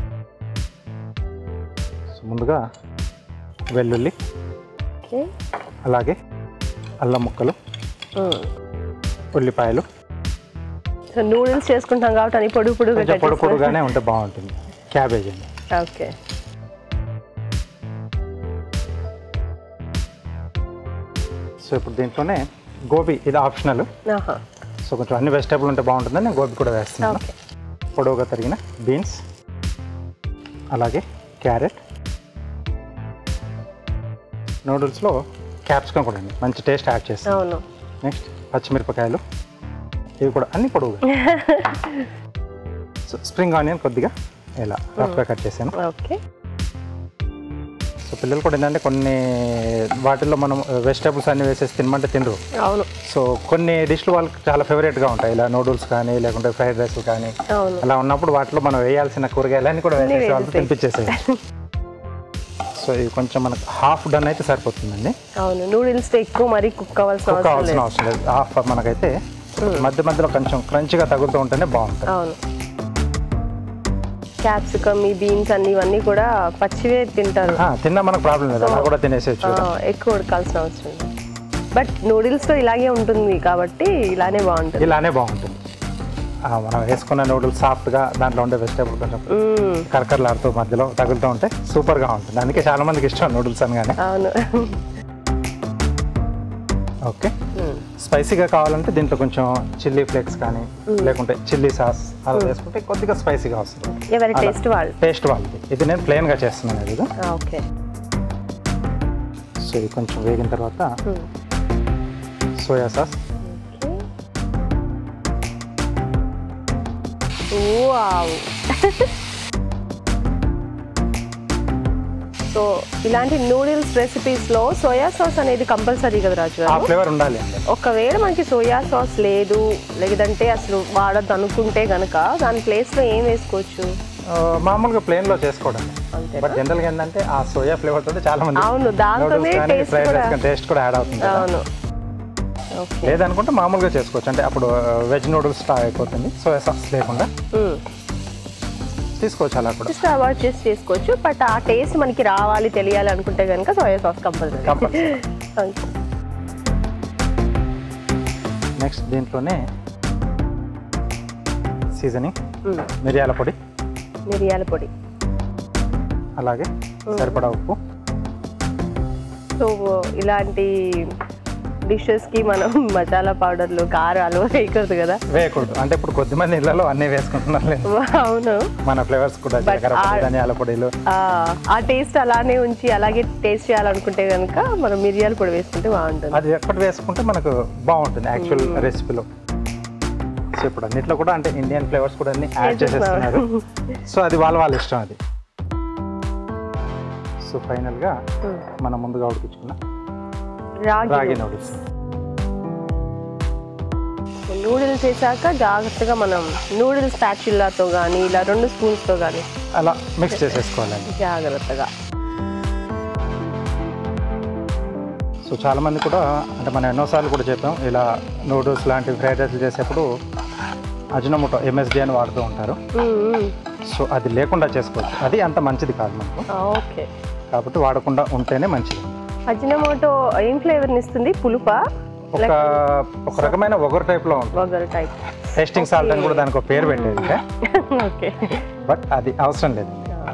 [SPEAKER 2] సో ముందుగా వెల్లుల్లి
[SPEAKER 1] ఓకే
[SPEAKER 2] అలాగే అల్లం ముక్కలు
[SPEAKER 1] మ్మ్.
[SPEAKER 2] ఉల్లిపాయలు
[SPEAKER 1] సో నూడిల్స్ చేసుకుంటాం కాబట్టి అని పొడుగు పొడుగు
[SPEAKER 2] కొంచెం పొడి పొడుగానే ఉంటే బాగుంటుంది క్యాబేజ్ అండి
[SPEAKER 1] ఓకే
[SPEAKER 2] సో ఇప్పుడు దీంట్లోనే గోబీ ఇది ఆప్షనల్
[SPEAKER 1] ఆహా
[SPEAKER 2] సో కొంచెం అన్ని వెజిటేబుల్ ఉంటే బాగుంటుందని నేను గోబీ కూడా వేస్తున్నాను
[SPEAKER 1] ఓకే
[SPEAKER 2] పొడవుగా తరిగిన బీన్స్ అలాగే క్యారెట్ నూడిల్స్లో క్యాప్సికమ్ కూడా అండి మంచి టేస్ట్ యాడ్ చేస్తాను
[SPEAKER 1] అవును
[SPEAKER 2] నెక్స్ట్ పచ్చిమిరపకాయలు ఇవి కూడా అన్ని పొడవుగా సో స్ప్రింగ్ ఆనియన్ కొద్దిగా ఇలా రఫ్గా కట్ చేశాను
[SPEAKER 1] ఓకే
[SPEAKER 2] సో పిల్లలు కూడా ఏంటంటే కొన్ని వాటిల్లో మనం వెజిటేబుల్స్ అన్ని వేసేసి తినమంటే తినరు
[SPEAKER 1] అవును
[SPEAKER 2] సో కొన్ని డిష్లు వాళ్ళకి చాలా ఫేవరెట్గా ఉంటాయి ఇలా నూడిల్స్ కానీ లేకుంటే ఫ్రైడ్ రైస్ కానీ
[SPEAKER 1] అవును
[SPEAKER 2] అలా ఉన్నప్పుడు వాటిలో మనం వేయాల్సిన కూరగాయలన్నీ కూడా
[SPEAKER 1] అన్నీ
[SPEAKER 2] వేసేసి వాళ్ళకి
[SPEAKER 1] వేసేసేయ్.
[SPEAKER 2] తినిపించేసేయాలి సో ఇది కొంచెం మనకు హాఫ్ డన్ అయితే సరిపోతుందండి
[SPEAKER 1] అవును నూడిల్స్ ఎక్కువ మరీ కుక్ అవ్వాల్సిన
[SPEAKER 2] కుక్
[SPEAKER 1] అవసరం
[SPEAKER 2] కావాల్సిన
[SPEAKER 1] లేదు
[SPEAKER 2] అవసరం లేదు హాఫ్ మనకైతే మధ్య మధ్యలో కొంచెం క్రంచిగా తగులుతూ ఉంటేనే బాగుంటుంది
[SPEAKER 1] అవును క్యాప్సికమ్ ఈ బీన్స్ అన్ని ఇవన్నీ కూడా పచ్చివే తింటారు
[SPEAKER 2] ఆ, తిన్నా మనకు ప్రాబ్లం లేదు అలా కూడా తినేసేయచ్చు
[SPEAKER 1] ఆ, ఎక్కువ ఉడకాల్సిన అవసరం లేదు బట్ నూడిల్స్ లో ఇలాగే ఉంటుంది కాబట్టి ఇలానే బాగుంటుంది
[SPEAKER 2] ఇలానే బాగుంటుంది ఆ, మనం వేసుకున్న నూడిల్స్ సాఫ్ట్గా దాంట్లో ఉండే వెజిటేబుల్ కొంచెం
[SPEAKER 1] మ్మ్.
[SPEAKER 2] కరకరలాడుతూ మధ్యలో తగులుతూ ఉంటే సూపర్గా ఉంటుంది అందుకే చాలా మందికి ఇష్టం నూడిల్స్ అనగానే
[SPEAKER 1] అవును
[SPEAKER 2] ఓకే
[SPEAKER 1] మ్మ్.
[SPEAKER 2] స్పైసీగా కావాలంటే దీంట్లో కొంచెం చిల్లీ ఫ్లేక్స్ కానీ లేకుంటే చిల్లీ సాస్ అలా వేసుకుంటే కొద్దిగా స్పైసీగా వస్తుంది
[SPEAKER 1] ఎవరి
[SPEAKER 2] అలా.
[SPEAKER 1] టేస్ట్ వాళ్ళు
[SPEAKER 2] టేస్ట్ వాళ్ళది ఇది నేను ప్లెయిన్గా చేస్తున్నాను ఇది
[SPEAKER 1] ఆ, ఓకే
[SPEAKER 2] సో ఇది కొంచెం వేగిన తర్వాత
[SPEAKER 1] మ్మ్.
[SPEAKER 2] సోయా సాస్
[SPEAKER 1] వావ్ సో ఇలాంటి నూడిల్స్ రెసిపీస్ లో సోయా సాస్ అనేది కంపల్సరీ కదా రాజు
[SPEAKER 2] ఆ
[SPEAKER 1] గారు
[SPEAKER 2] ఫ్లేవర్ ఉండాలి అండి
[SPEAKER 1] ఒకవేళ మనకి సోయా సాస్ లేదు లేదంటే అసలు వాడద్దు అనుకుంటే గనక దాని ప్లేస్ లో ఏం వేసుకోవచ్చు
[SPEAKER 2] ఆ, మామూలుగా ప్లేన్లో చేసుకోవడం
[SPEAKER 1] అంతేనా?
[SPEAKER 2] బట్ జనరల్గా ఏంటంటే ఆ సోయా ఫ్లేవర్ తోటి చాలా మంది
[SPEAKER 1] అవును, దాంతోనే taste కూడా-
[SPEAKER 2] టేస్ట్ కూడా యాడ్ అవుతుంది కదా.
[SPEAKER 1] అవును ఓకే
[SPEAKER 2] లేదనుకుంటే మామూలుగా చేసుకోవచ్చు అంటే అప్పుడు వెజ్ నూడిల్స్ స్టా అయిపోతుంది సోయా సాస్ లేకుండా తీసుకోవచ్చు అలా కూడా
[SPEAKER 1] జస్ట్ అవాయిడ్ చేసి చేసుకోవచ్చు బట్ ఆ టేస్ట్ మనకి రావాలి తెలియాలి అనుకుంటే కనుక soya sauce compulsory
[SPEAKER 2] compulsory next దీంట్లోనే సీజనింగ్ మిరియాల పొడి
[SPEAKER 1] మిరియాల పొడి
[SPEAKER 2] అలాగే సరిపడా ఉప్పు
[SPEAKER 1] సో ఇలాంటి డిషెస్ కి మనం మసాలా పౌడర్లు కారాలు వేయకూడదు కదా
[SPEAKER 2] వేయకూడదు అంటే ఇప్పుడు కొద్దిమంది ఇళ్లలో అన్నీ వేసుకుంటున్నారు లేదు
[SPEAKER 1] అవును
[SPEAKER 2] మన ఫ్లేవర్స్ కూడా
[SPEAKER 1] But
[SPEAKER 2] జీలకర్ర పొడి,
[SPEAKER 1] ఆ-
[SPEAKER 2] ధనియాల పొడిలు
[SPEAKER 1] ఆ, ఆ టేస్ట్ అలానే ఉంచి అలాగే టేస్ట్ చేయాలనుకుంటే కనుక మనం మిరియాల పొడి వేసుకుంటే బాగుంటుంది
[SPEAKER 2] అది ఎక్కటి వేసుకుంటే మనకు బాగుంటుంది యాక్చువల్ రెసిపీలో సో ఇప్పుడు అన్నిట్లో కూడా అంటే ఇండియన్ ఫ్లేవర్స్ కూడా అన్ని యాడ్ చేసేస్తున్నారు సో అది వాళ్ళ వాళ్ళ ఇష్టం అది సో ఫైనల్గా మనం ముందుగా ఉడికించుకున్న రాగి
[SPEAKER 1] రాగి
[SPEAKER 2] నూడిల్స్
[SPEAKER 1] నూడిల్స్ వేసాక జాగ్రత్తగా మనం నూడిల్స్ ప్యాచిల్లాతో కానీ ఇలా రెండు స్పూన్స్తో కానీ
[SPEAKER 2] అలా మిక్స్ చేసేసుకోవాలండి
[SPEAKER 1] జాగ్రత్తగా
[SPEAKER 2] సో చాలా మంది కూడా అంటే మనం ఎన్నోసార్లు కూడా చెప్పాం ఇలా నూడిల్స్ లాంటి ఫ్రైడ్ రైస్లు చేసేప్పుడు అజినోమోటో ఎంఎస్డి అని వాడుతూ ఉంటారు సో అది లేకుండా చేసుకోవచ్చు అది అంత మంచిది కాదు మనకు
[SPEAKER 1] ఓకే
[SPEAKER 2] కాబట్టి వాడకుండా ఉంటేనే మంచిది
[SPEAKER 1] అజినమోటో ఏం ఫ్లేవర్ని ఇస్తుంది పులుపా
[SPEAKER 2] ఒక ఒక రకమైన ఒగరు టైప్లో ఉంటుంది
[SPEAKER 1] వగర్ టైప్
[SPEAKER 2] టేస్టింగ్ సాల్ట్ అని కూడా దానికి ఒక పేరు పెట్టేది
[SPEAKER 1] ఓకే
[SPEAKER 2] బట్ అది అవసరం లేదు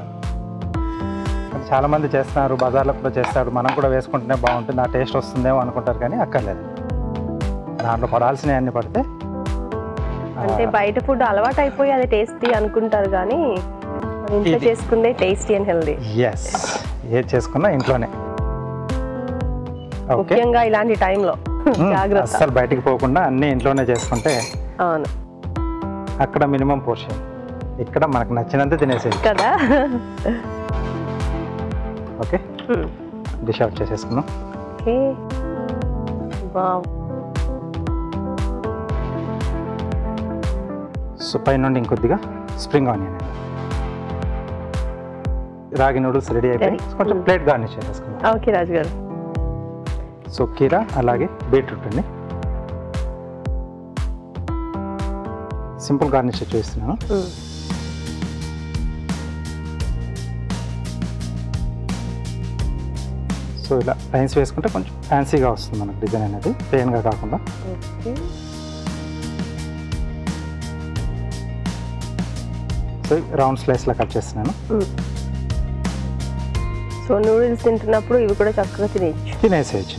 [SPEAKER 2] అది చాలా మంది చేస్తున్నారు బజార్లో కూడా చేస్తారు మనం కూడా వేసుకుంటేనే బాగుంటుంది ఆ టేస్ట్ వస్తుందేమో అనుకుంటారు కానీ అక్కర్లేదు దాంట్లో పడాల్సినవి అన్ని పడితే ఆ,
[SPEAKER 1] అంటే బయట ఫుడ్ అలవాటు అయిపోయి అది టేస్టీ అనుకుంటారు కానీ మన ఇంట్లో
[SPEAKER 2] ఇది.
[SPEAKER 1] చేసుకుందే టేస్టీ అండ్ హెల్దీ
[SPEAKER 2] ఎస్ ఏది చేసుకున్నా ఇంట్లోనే ఓకే
[SPEAKER 1] ముఖ్యంగా ఇలాంటి టైంలో జాగ్రత్త
[SPEAKER 2] అస్సలు బయటికి పోకుండా అన్నీ ఇంట్లోనే చేసుకుంటే
[SPEAKER 1] అవును
[SPEAKER 2] అక్కడ మినిమం పోర్షన్ ఇక్కడ మనకు నచ్చినంత తినేసేది
[SPEAKER 1] కదా
[SPEAKER 2] ఓకే డిష్ అవుట్ చేసేసుకున్నాం
[SPEAKER 1] ఓకే వావ్
[SPEAKER 2] సో పై నుండి ఇంకొద్దిగా స్ప్రింగ్ ఆనియన్ అండి రాగి నూడిల్స్ రెడీ అయిపోయి
[SPEAKER 1] Ready.
[SPEAKER 2] కొంచెం ప్లేట్ గార్నిష్ చేసేసుకుందాం
[SPEAKER 1] ఓకే రాజు గారు
[SPEAKER 2] సో కీరా అలాగే బీట్రూట్ అండి సింపుల్ గార్నిష్ చూపిస్తున్నాను సో ఇలా లైన్స్ వేసుకుంటే కొంచెం ఫ్యాన్సీగా వస్తుంది మనకు డిజైన్ అనేది ప్లెయిన్గా కాకుండా
[SPEAKER 1] ఓకే
[SPEAKER 2] సో రౌండ్ స్లైస్లా కట్ చేస్తున్నాను
[SPEAKER 1] సో నూడిల్స్ తింటున్నప్పుడు ఇవి కూడా చక్కగా తినేయచ్చు
[SPEAKER 2] తినేసేయచ్చు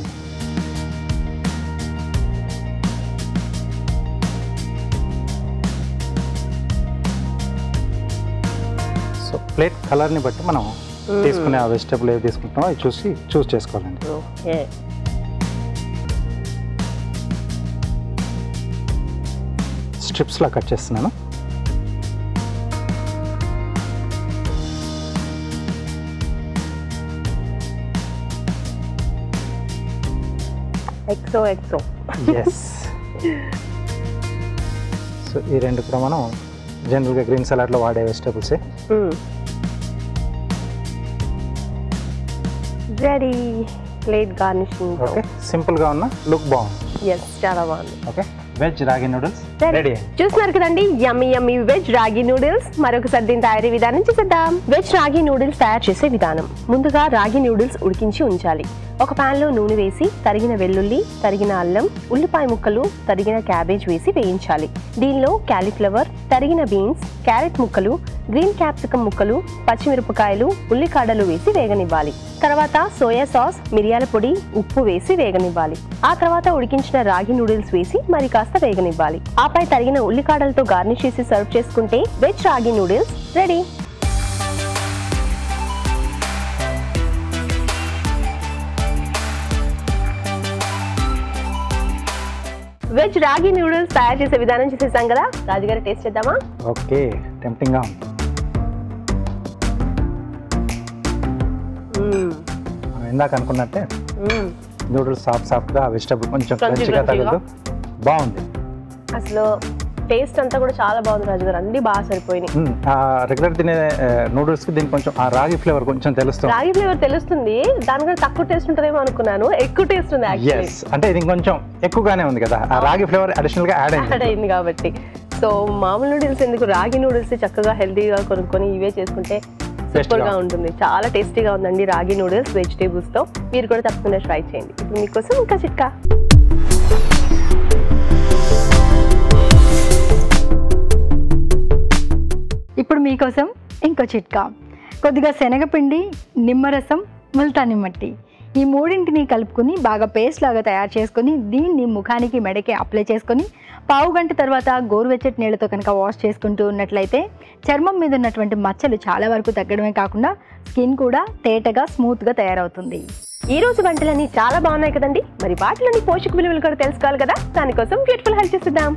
[SPEAKER 2] సో ప్లేట్ కలర్ని బట్టి మనం తీసుకునే ఆ వెజిటబుల్ ఏవి తీసుకుంటామో అవి చూసి చూస్ చేసుకోవాలండి
[SPEAKER 1] ఓకే
[SPEAKER 2] స్ట్రిప్స్లా కట్ చేస్తున్నాను
[SPEAKER 1] ఎక్సో ఎక్సో
[SPEAKER 2] ఎస్ సో ఈ రెండు కూడా మనం జనరల్గా గ్రీన్ సలాడ్లో వాడే వెజిటబుల్సే
[SPEAKER 1] రెడీ ప్లేట్ గార్నిషింగ్
[SPEAKER 2] ఓకే సింపుల్గా ఉన్న లుక్ బాగుంది
[SPEAKER 1] ఎస్ చాలా బాగుంది
[SPEAKER 2] okay veg ragi noodles
[SPEAKER 1] Ready.
[SPEAKER 2] Ready
[SPEAKER 1] చూస్తున్నారు కదండి yummy yummy veg ragi noodles మరొకసారి దీని తయారీ విధానం చూసేద్దాం వెజ్ రాగి నూడిల్స్ తయారు చేసే విధానం ముందుగా రాగి నూడిల్స్ ఉడికించి ఉంచాలి ఒక pan లో నూనె వేసి తరిగిన వెల్లుల్లి తరిగిన అల్లం ఉల్లిపాయ ముక్కలు తరిగిన క్యాబేజ్ వేసి వేయించాలి దీనిలో క్యాలీఫ్లవర్ తరిగిన బీన్స్ క్యారెట్ ముక్కలు గ్రీన్ క్యాప్సికం ముక్కలు పచ్చిమిరపకాయలు ఉల్లికాడలు వేసి వేగనివ్వాలి తర్వాత సోయా సాస్ మిరియాల పొడి ఉప్పు వేసి వేగనివ్వాలి ఆ తర్వాత ఉడికించిన రాగి నూడిల్స్ వేసి మరి కాస్త వేగనివ్వాలి ఆపై తరిగిన ఉల్లికాడలతో గార్నిష్ చేసి సర్వ్ చేసుకుంటే veg ragi noodles ready veg ragi noodles తయారు చేసే విధానం చేసేసాం కదా రాజుగారు టేస్ట్ చేద్దామా
[SPEAKER 2] ఓకే టెంప్టింగ్గా ఉంది
[SPEAKER 1] మ్మ్.
[SPEAKER 2] మనం ఇందాక అనుకున్నట్టే
[SPEAKER 1] మ్మ్.
[SPEAKER 2] నూడిల్స్ సాఫ్ట్ సాఫ్ట్గా వెజిటబుల్ కొంచెం
[SPEAKER 1] Crunchy,
[SPEAKER 2] క్రంచిగా
[SPEAKER 1] crunchy గా.
[SPEAKER 2] తగులుతూ బాగుంది
[SPEAKER 1] అసలు టేస్ట్ అంతా కూడా చాలా బాగుంది రాజు గారు అన్ని బాగా సరిపోయినాయి
[SPEAKER 2] మ్మ్. ఆ రెగ్యులర్ తినే నూడిల్స్కి దీనికి కొంచెం ఆ రాగి ఫ్లేవర్ కొంచెం తెలుస్తుంది
[SPEAKER 1] రాగి ఫ్లేవర్ తెలుస్తుంది దానికంటే తక్కువ టేస్ట్ ఉంటుందేమో అనుకున్నాను ఎక్కువ టేస్ట్ ఉంది యాక్చువల్లీ
[SPEAKER 2] ఎస్ అంటే ఇది కొంచెం ఎక్కువగానే ఉంది కదా ఆ రాగి ఫ్లేవర్ అడిషనల్గా యాడ్
[SPEAKER 1] యాడ్
[SPEAKER 2] అయింది
[SPEAKER 1] అయింది కాబట్టి సో మామూలు నూడిల్స్ ఎందుకు రాగి నూడిల్స్ చక్కగా హెల్తీగా కొనుక్కొని ఇవే చేసుకుంటే సూపర్ గా ఉంటుంది చాలా టేస్టీగా ఉందండి రాగి నూడిల్స్ వెజిటేబుల్స్ తో మీరు కూడా తప్పకుండా ట్రై చేయండి ఇప్పుడు మీకోసం ఇంకా చిట్కా
[SPEAKER 3] ఇప్పుడు మీకోసం ఇంకో చిట్కా కొద్దిగా శనగపిండి నిమ్మరసం ముల్తాని మట్టి ఈ మూడింటిని కలుపుకొని బాగా పేస్ట్ లాగా తయారు చేసుకొని దీన్ని ముఖానికి మెడకి అప్లై చేసుకొని పావు గంట తర్వాత గోరువెచ్చటి నీళ్ళతో కనుక వాష్ చేసుకుంటూ ఉన్నట్లయితే చర్మం మీద ఉన్నటువంటి మచ్చలు చాలా వరకు తగ్గడమే కాకుండా స్కిన్ కూడా తేటగా స్మూత్గా తయారవుతుంది
[SPEAKER 1] ఈ రోజు వంటలన్నీ చాలా బాగున్నాయి కదండి మరి వాటిలోని పోషక విలువలు కూడా తెలుసుకోవాలి కదా దానికోసం బ్యూటిఫుల్ హెల్త్ చేసిద్దాం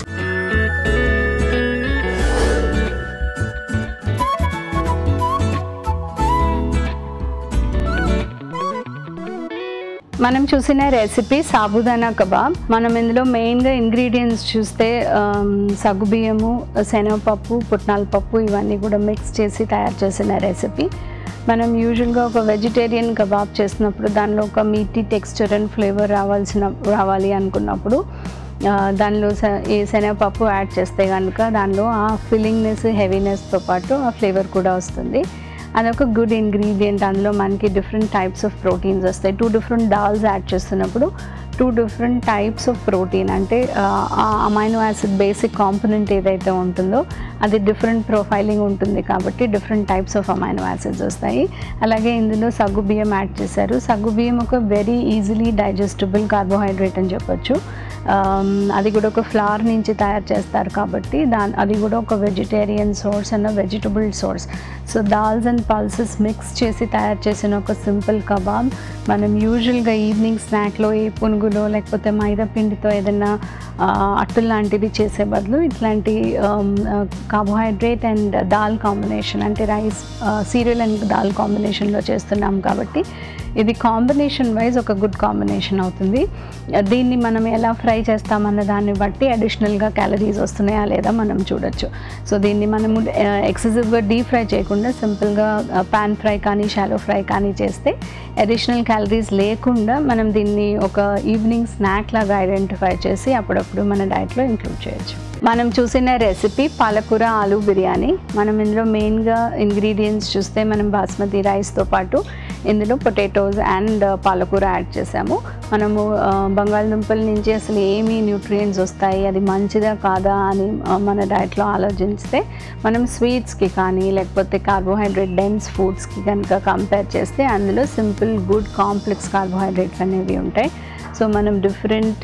[SPEAKER 4] మనం చూసిన రెసిపీ సాబుదానా కబాబ్ మనం ఇందులో మెయిన్గా ఇంగ్రీడియంట్స్ చూస్తే ఆమ్, సగ్గుబియ్యము శనగపప్పు పుట్నాల పప్పు ఇవన్నీ కూడా మిక్స్ చేసి తయారు చేసిన రెసిపీ మనం యూజువల్గా ఒక వెజిటేరియన్ కబాబ్ చేసినప్పుడు దానిలో ఒక మీటీ టెక్స్చర్ అండ్ ఫ్లేవర్ రావాల్సిన రావాలి అనుకున్నప్పుడు ఆ, దానిలో శ- ఈ శనగపప్పు యాడ్ చేస్తే కనుక దానిలో ఆ ఫిల్లింగ్నెస్ హెవీనెస్తో పాటు ఆ ఫ్లేవర్ కూడా వస్తుంది అదొక గుడ్ ఇంగ్రీడియంట్ అందులో మనకి డిఫరెంట్ టైప్స్ ఆఫ్ ప్రోటీన్స్ వస్తాయి టూ డిఫరెంట్ డాల్స్ యాడ్ చేస్తున్నప్పుడు two different types of protein అంటే ఆ అమైనో యాసిడ్ బేసిక్ కాంపనెంట్ ఏదైతే ఉంటుందో అది డిఫరెంట్ ప్రొఫైలింగ్ ఉంటుంది కాబట్టి different types of amino acids వస్తాయి అలాగే ఇందులో సగ్గు బియ్యం యాడ్ చేశారు సగ్గు బియ్యం ఒక వెరీ ఈజీలీ డైజెస్టబుల్ కార్బోహైడ్రేట్ అని చెప్పొచ్చు ఆమ్, అది కూడా ఒక ఫ్లవర్ నుంచి తయారు చేస్తారు కాబట్టి దాని అది కూడా ఒక vegetarian source and vegetable source so dals and pulses mix చేసి తయారు చేసిన ఒక సింపుల్ కబాబ్ మనం యూజువల్గా ఈవినింగ్ స్నాక్లో ఏ పునుగులో లేకపోతే మైదా పిండితో ఏదైనా ఆ, అట్టులు లాంటిది చేసే బదులు ఇట్లాంటి కార్బోహైడ్రేట్ అండ్ దాల్ కాంబినేషన్ అంటే రైస్ సీరియల్ అండ్ దాల్ కాంబినేషన్లో చేస్తున్నాం కాబట్టి ఇది కాంబినేషన్ వైజ్ ఒక గుడ్ కాంబినేషన్ అవుతుంది దీన్ని మనం ఎలా ఫ్రై చేస్తామన్న దాన్ని బట్టి అడిషనల్గా క్యాలరీస్ వస్తున్నాయా లేదా మనం చూడొచ్చు సో దీన్ని మనము ఎక్సెసివ్గా డీప్ ఫ్రై చేయకుండా సింపుల్గా పాన్ ఫ్రై కానీ షాలో ఫ్రై కానీ చేస్తే అడిషనల్ క్యాలరీస్ లేకుండా మనం దీన్ని ఒక ఈవినింగ్ స్నాక్ లాగా ఐడెంటిఫై చేసి అప్పుడప్పుడు మన డైట్లో ఇంక్లూడ్ చేయొచ్చు మనం చూసిన రెసిపీ పాలకూర ఆలు బిర్యానీ మనం ఇందులో మెయిన్గా ఇంగ్రీడియంట్స్ చూస్తే మనం బాస్మతి రైస్తో పాటు ఇందులో పొటాటోస్ అండ్ పాలకూర యాడ్ చేసాము మనము ఆ, బంగాళదుంపల నుంచి అసలు ఏమి న్యూట్రియంట్స్ వస్తాయి అది మంచిదా కాదా అని ఆ, మన డైట్లో ఆలోచిస్తే మనం స్వీట్స్కి కానీ లేకపోతే కార్బోహైడ్రేట్ డెన్స్ ఫుడ్స్కి కనుక కంపేర్ చేస్తే అందులో సింపుల్ గుడ్ కాంప్లెక్స్ కార్బోహైడ్రేట్స్ అనేవి ఉంటాయి సో మనం డిఫరెంట్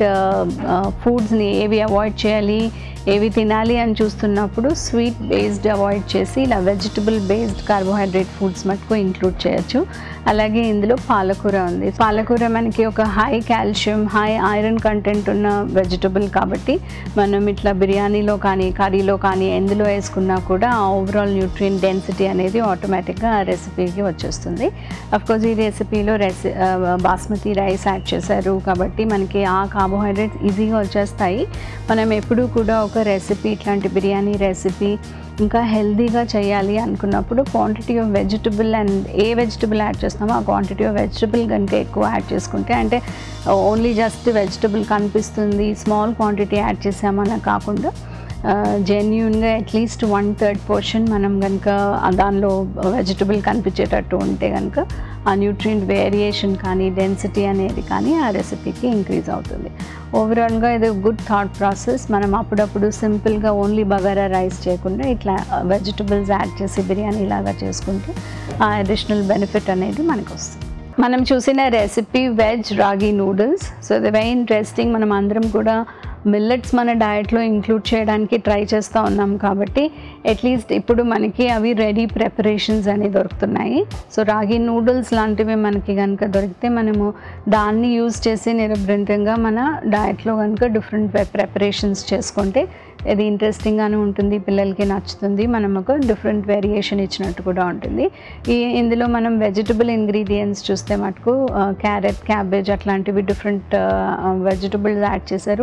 [SPEAKER 4] ఫుడ్స్ని ఏవి అవాయిడ్ చేయాలి ఏవి తినాలి అని చూస్తున్నప్పుడు స్వీట్ బేస్డ్ అవాయిడ్ చేసి ఇలా వెజిటబుల్ బేస్డ్ కార్బోహైడ్రేట్ ఫుడ్స్ మటుకు ఇంక్లూడ్ చేయొచ్చు అలాగే ఇందులో పాలకూర ఉంది పాలకూర మనకి ఒక high calcium high iron content ఉన్న వెజిటబుల్ కాబట్టి మనం ఇట్లా బిర్యానీలో కానీ కర్రీలో కానీ ఎందులో వేసుకున్నా కూడా ఆ ఓవరాల్ న్యూట్రియన్ డెన్సిటీ అనేది ఆటోమేటిక్గా ఆ రెసిపీకి వచ్చేస్తుంది కోర్స్ ఈ రెసిపీలో రెసి ఆ, బాస్మతి రైస్ యాడ్ చేశారు కాబట్టి మనకి ఆ కార్బోహైడ్రేట్స్ ఈజీగా వచ్చేస్తాయి మనం ఎప్పుడూ కూడా ఒక రెసిపీ ఇట్లాంటి బిర్యానీ రెసిపీ ఇంకా హెల్దీగా చేయాలి అనుకున్నప్పుడు క్వాంటిటీ ఆఫ్ వెజిటబుల్ అండ్ ఏ వెజిటబుల్ యాడ్ చేస్తామో ఆ క్వాంటిటీ ఆఫ్ వెజిటబుల్ కనుక ఎక్కువ యాడ్ చేసుకుంటే అంటే ఓన్లీ జస్ట్ వెజిటబుల్ కనిపిస్తుంది స్మాల్ క్వాంటిటీ యాడ్ చేసామని కాకుండా జెన్యున్గా అట్లీస్ట్ వన్ థర్డ్ పోర్షన్ మనం కనుక దానిలో వెజిటబుల్ కనిపించేటట్టు ఉంటే కనుక ఆ న్యూట్రియంట్ వేరియేషన్ కానీ డెన్సిటీ అనేది కానీ ఆ రెసిపీకి ఇంక్రీజ్ అవుతుంది ఓవరాల్గా ఇది గుడ్ థాట్ ప్రాసెస్ మనం అప్పుడప్పుడు సింపుల్గా ఓన్లీ బగారా రైస్ చేయకుండా ఇట్లా వెజిటబుల్స్ యాడ్ చేసి బిర్యానీ లాగా చేసుకుంటే ఆ అడిషనల్ బెనిఫిట్ అనేది మనకు వస్తుంది మనం చూసిన recipe veg ragi noodles so ఇది వెరీ ఇంట్రెస్టింగ్ మనం అందరం కూడా మిల్లెట్స్ మన డయట్లో ఇంక్లూడ్ చేయడానికి ట్రై చేస్తూ ఉన్నాం కాబట్టి అట్లీస్ట్ ఇప్పుడు మనకి అవి రెడీ ప్రిపరేషన్స్ అని దొరుకుతున్నాయి సో రాగి నూడిల్స్ లాంటివి మనకి కనుక దొరికితే మనము దాన్ని యూజ్ చేసి నిరభ్రంతంగా మన డయట్లో కనుక డిఫరెంట్ ప్రిపరేషన్స్ చేసుకుంటే ఇది ఇంట్రెస్టింగ్గానే ఉంటుంది పిల్లలకి నచ్చుతుంది మనం ఒక డిఫరెంట్ వేరియేషన్ ఇచ్చినట్టు కూడా ఉంటుంది ఈ ఇందులో మనం వెజిటబుల్ ఇంగ్రీడియంట్స్ చూస్తే మటుకు క్యారెట్ క్యాబేజ్ అట్లాంటివి డిఫరెంట్ వెజిటబుల్స్ యాడ్ చేశారు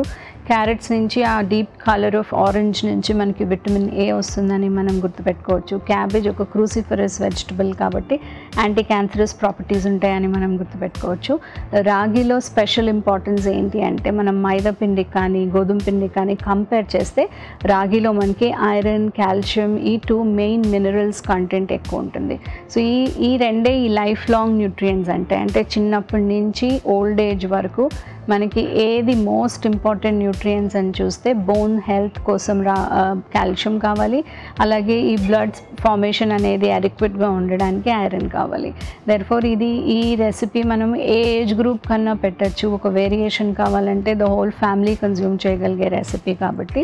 [SPEAKER 4] క్యారెట్స్ నుంచి ఆ డీప్ కలర్ ఆఫ్ ఆరెంజ్ నుంచి మనకి విటమిన్ ఏ వస్తుందని మనం గుర్తుపెట్టుకోవచ్చు క్యాబేజ్ ఒక క్రూసిఫరస్ వెజిటబుల్ కాబట్టి యాంటీ క్యాన్సరస్ ప్రాపర్టీస్ ఉంటాయని మనం గుర్తుపెట్టుకోవచ్చు రాగిలో స్పెషల్ ఇంపార్టెన్స్ ఏంటి అంటే మనం మైదా పిండి కానీ గోధుమ పిండి కానీ కంపేర్ చేస్తే రాగిలో మనకి ఐరన్ కాల్షియం ఈ టూ మెయిన్ మినరల్స్ కంటెంట్ ఎక్కువ ఉంటుంది సో ఈ ఈ రెండే ఈ లైఫ్ లాంగ్ న్యూట్రియంట్స్ అంటే అంటే చిన్నప్పటి నుంచి ఓల్డ్ ఏజ్ వరకు మనకి ఏది మోస్ట్ ఇంపార్టెంట్ న్యూట్రియంట్స్ అని చూస్తే బోన్ హెల్త్ కోసం రా కాల్షియం కావాలి అలాగే ఈ బ్లడ్ ఫార్మేషన్ అనేది అడిక్వెట్గా ఉండడానికి ఐరన్ కావాలి దర్ఫోర్ ఇది ఈ రెసిపీ మనం ఏ ఏజ్ గ్రూప్ కన్నా పెట్టచ్చు ఒక వేరియేషన్ కావాలంటే ద హోల్ ఫ్యామిలీ కన్జ్యూమ్ చేయగలిగే రెసిపీ కాబట్టి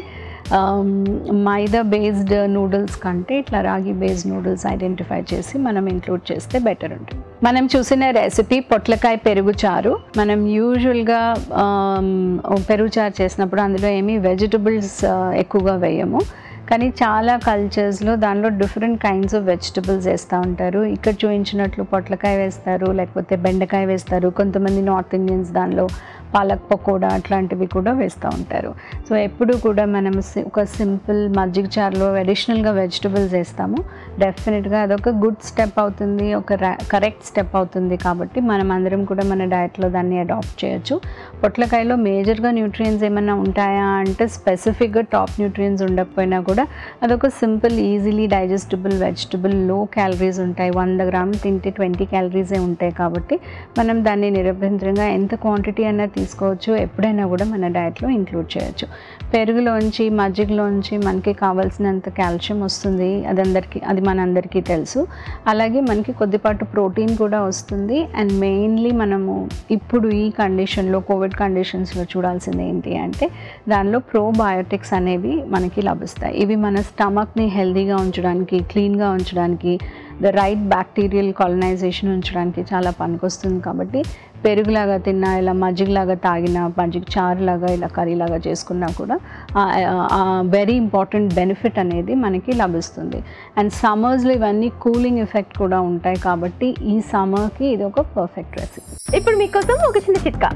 [SPEAKER 4] మైదా బేస్డ్ నూడిల్స్ కంటే ఇట్లా రాగి బేస్డ్ నూడిల్స్ ఐడెంటిఫై చేసి మనం ఇంక్లూడ్ చేస్తే బెటర్ ఉంటుంది మనం చూసిన రెసిపీ పొట్లకాయ పెరుగు చారు మనం యూజువల్గా పెరుగు చారు చేసినప్పుడు అందులో ఏమీ వెజిటబుల్స్ ఎక్కువగా వేయము కానీ చాలా కల్చర్స్లో దానిలో డిఫరెంట్ కైండ్స్ ఆఫ్ వెజిటబుల్స్ వేస్తూ ఉంటారు ఇక్కడ చూపించినట్లు పొట్లకాయ వేస్తారు లేకపోతే బెండకాయ వేస్తారు కొంతమంది నార్త్ ఇండియన్స్ దానిలో పాలక్ పకోడా అట్లాంటివి కూడా వేస్తూ ఉంటారు సో ఎప్పుడు కూడా మనం సి- ఒక సింపుల్ మజ్జిగ చారులో అడిషనల్గా వెజిటబుల్స్ వేస్తాము డెఫినెట్గా అదొక గుడ్ స్టెప్ అవుతుంది ఒక కరెక్ట్ స్టెప్ అవుతుంది కాబట్టి మనం అందరం కూడా మన డయట్లో దాన్ని అడాప్ట్ చేయొచ్చు పొట్లకాయలో మేజర్గా న్యూట్రియన్స్ ఏమైనా ఉంటాయా అంటే స్పెసిఫిక్గా టాప్ న్యూట్రియన్స్ ఉండకపోయినా కూడా అదొక simple easily digestible vegetable low calories ఉంటాయి వంద గ్రామ్ తింటే ట్వంటీ క్యాలరీసే ఉంటాయి కాబట్టి మనం దాన్ని నిరభ్యంతరంగా ఎంత క్వాంటిటీ అయినా తీసుకోవచ్చు ఎప్పుడైనా కూడా మన డయట్లో ఇంక్లూడ్ చేయొచ్చు పెరుగులోంచి మజ్జిగలోంచి మనకి కావాల్సినంత కాల్షియం వస్తుంది అది అందరికీ అది మనందరికీ తెలుసు అలాగే మనకి కొద్దిపాటు ప్రోటీన్ కూడా వస్తుంది అండ్ మెయిన్లీ మనము ఇప్పుడు ఈ కండిషన్లో కోవిడ్ కండిషన్స్లో చూడాల్సింది ఏంటి అంటే దానిలో ప్రోబయోటిక్స్ అనేవి మనకి లభిస్తాయి ఇవి మన స్టమక్ని హెల్తీగా ఉంచడానికి క్లీన్గా ఉంచడానికి ద రైట్ బ్యాక్టీరియల్ కాలనైజేషన్ ఉంచడానికి చాలా పనికొస్తుంది కాబట్టి పెరుగులాగా తిన్నా ఇలా మజ్జిగలాగా తాగినా మజ్జిగ చారులాగా ఇలా కర్రీలాగా చేసుకున్నా కూడా వెరీ ఇంపార్టెంట్ బెనిఫిట్ అనేది మనకి లభిస్తుంది అండ్ సమ్మర్స్లో ఇవన్నీ కూలింగ్ ఎఫెక్ట్ కూడా ఉంటాయి కాబట్టి ఈ సమ్మర్కి ఇది ఒక పర్ఫెక్ట్ రెసిపీ
[SPEAKER 1] ఇప్పుడు మీకోసం ఒక చిన్న చిట్కా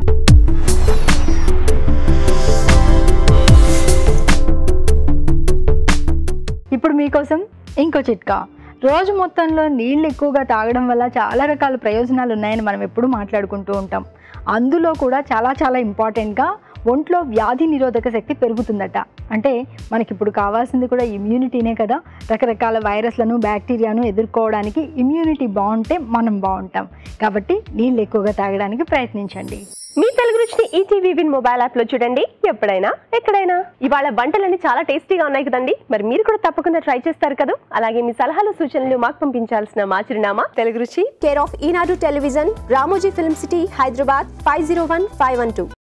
[SPEAKER 3] ఇప్పుడు మీకోసం ఇంకో చిట్కా రోజు మొత్తంలో నీళ్ళు ఎక్కువగా తాగడం వల్ల చాలా రకాల ప్రయోజనాలు ఉన్నాయని మనం ఎప్పుడూ మాట్లాడుకుంటూ ఉంటాం అందులో కూడా చాలా చాలా ఇంపార్టెంట్గా ఒంట్లో వ్యాధి నిరోధక శక్తి పెరుగుతుందట అంటే మనకి ఇప్పుడు కావాల్సింది కూడా ఇమ్యూనిటీనే కదా రకరకాల వైరస్లను బ్యాక్టీరియాను ఎదుర్కోవడానికి ఇమ్యూనిటీ బాగుంటే మనం బాగుంటాం కాబట్టి నీళ్ళు ఎక్కువగా తాగడానికి ప్రయత్నించండి
[SPEAKER 1] మీ తెలుగు రుచిని ఈటీవీ విన్ మొబైల్ యాప్ లో చూడండి ఎప్పుడైనా ఎక్కడైనా ఇవాళ వంటలన్నీ చాలా టేస్టీగా ఉన్నాయి కదండి మరి మీరు కూడా తప్పకుండా ట్రై చేస్తారు కదా అలాగే మీ సలహాలు సూచనలు మాకు పంపించాల్సిన మా చిరునామా Telugu Ruchi
[SPEAKER 5] care of Eenadu television Ramoji film city Hyderabad five zero one five one two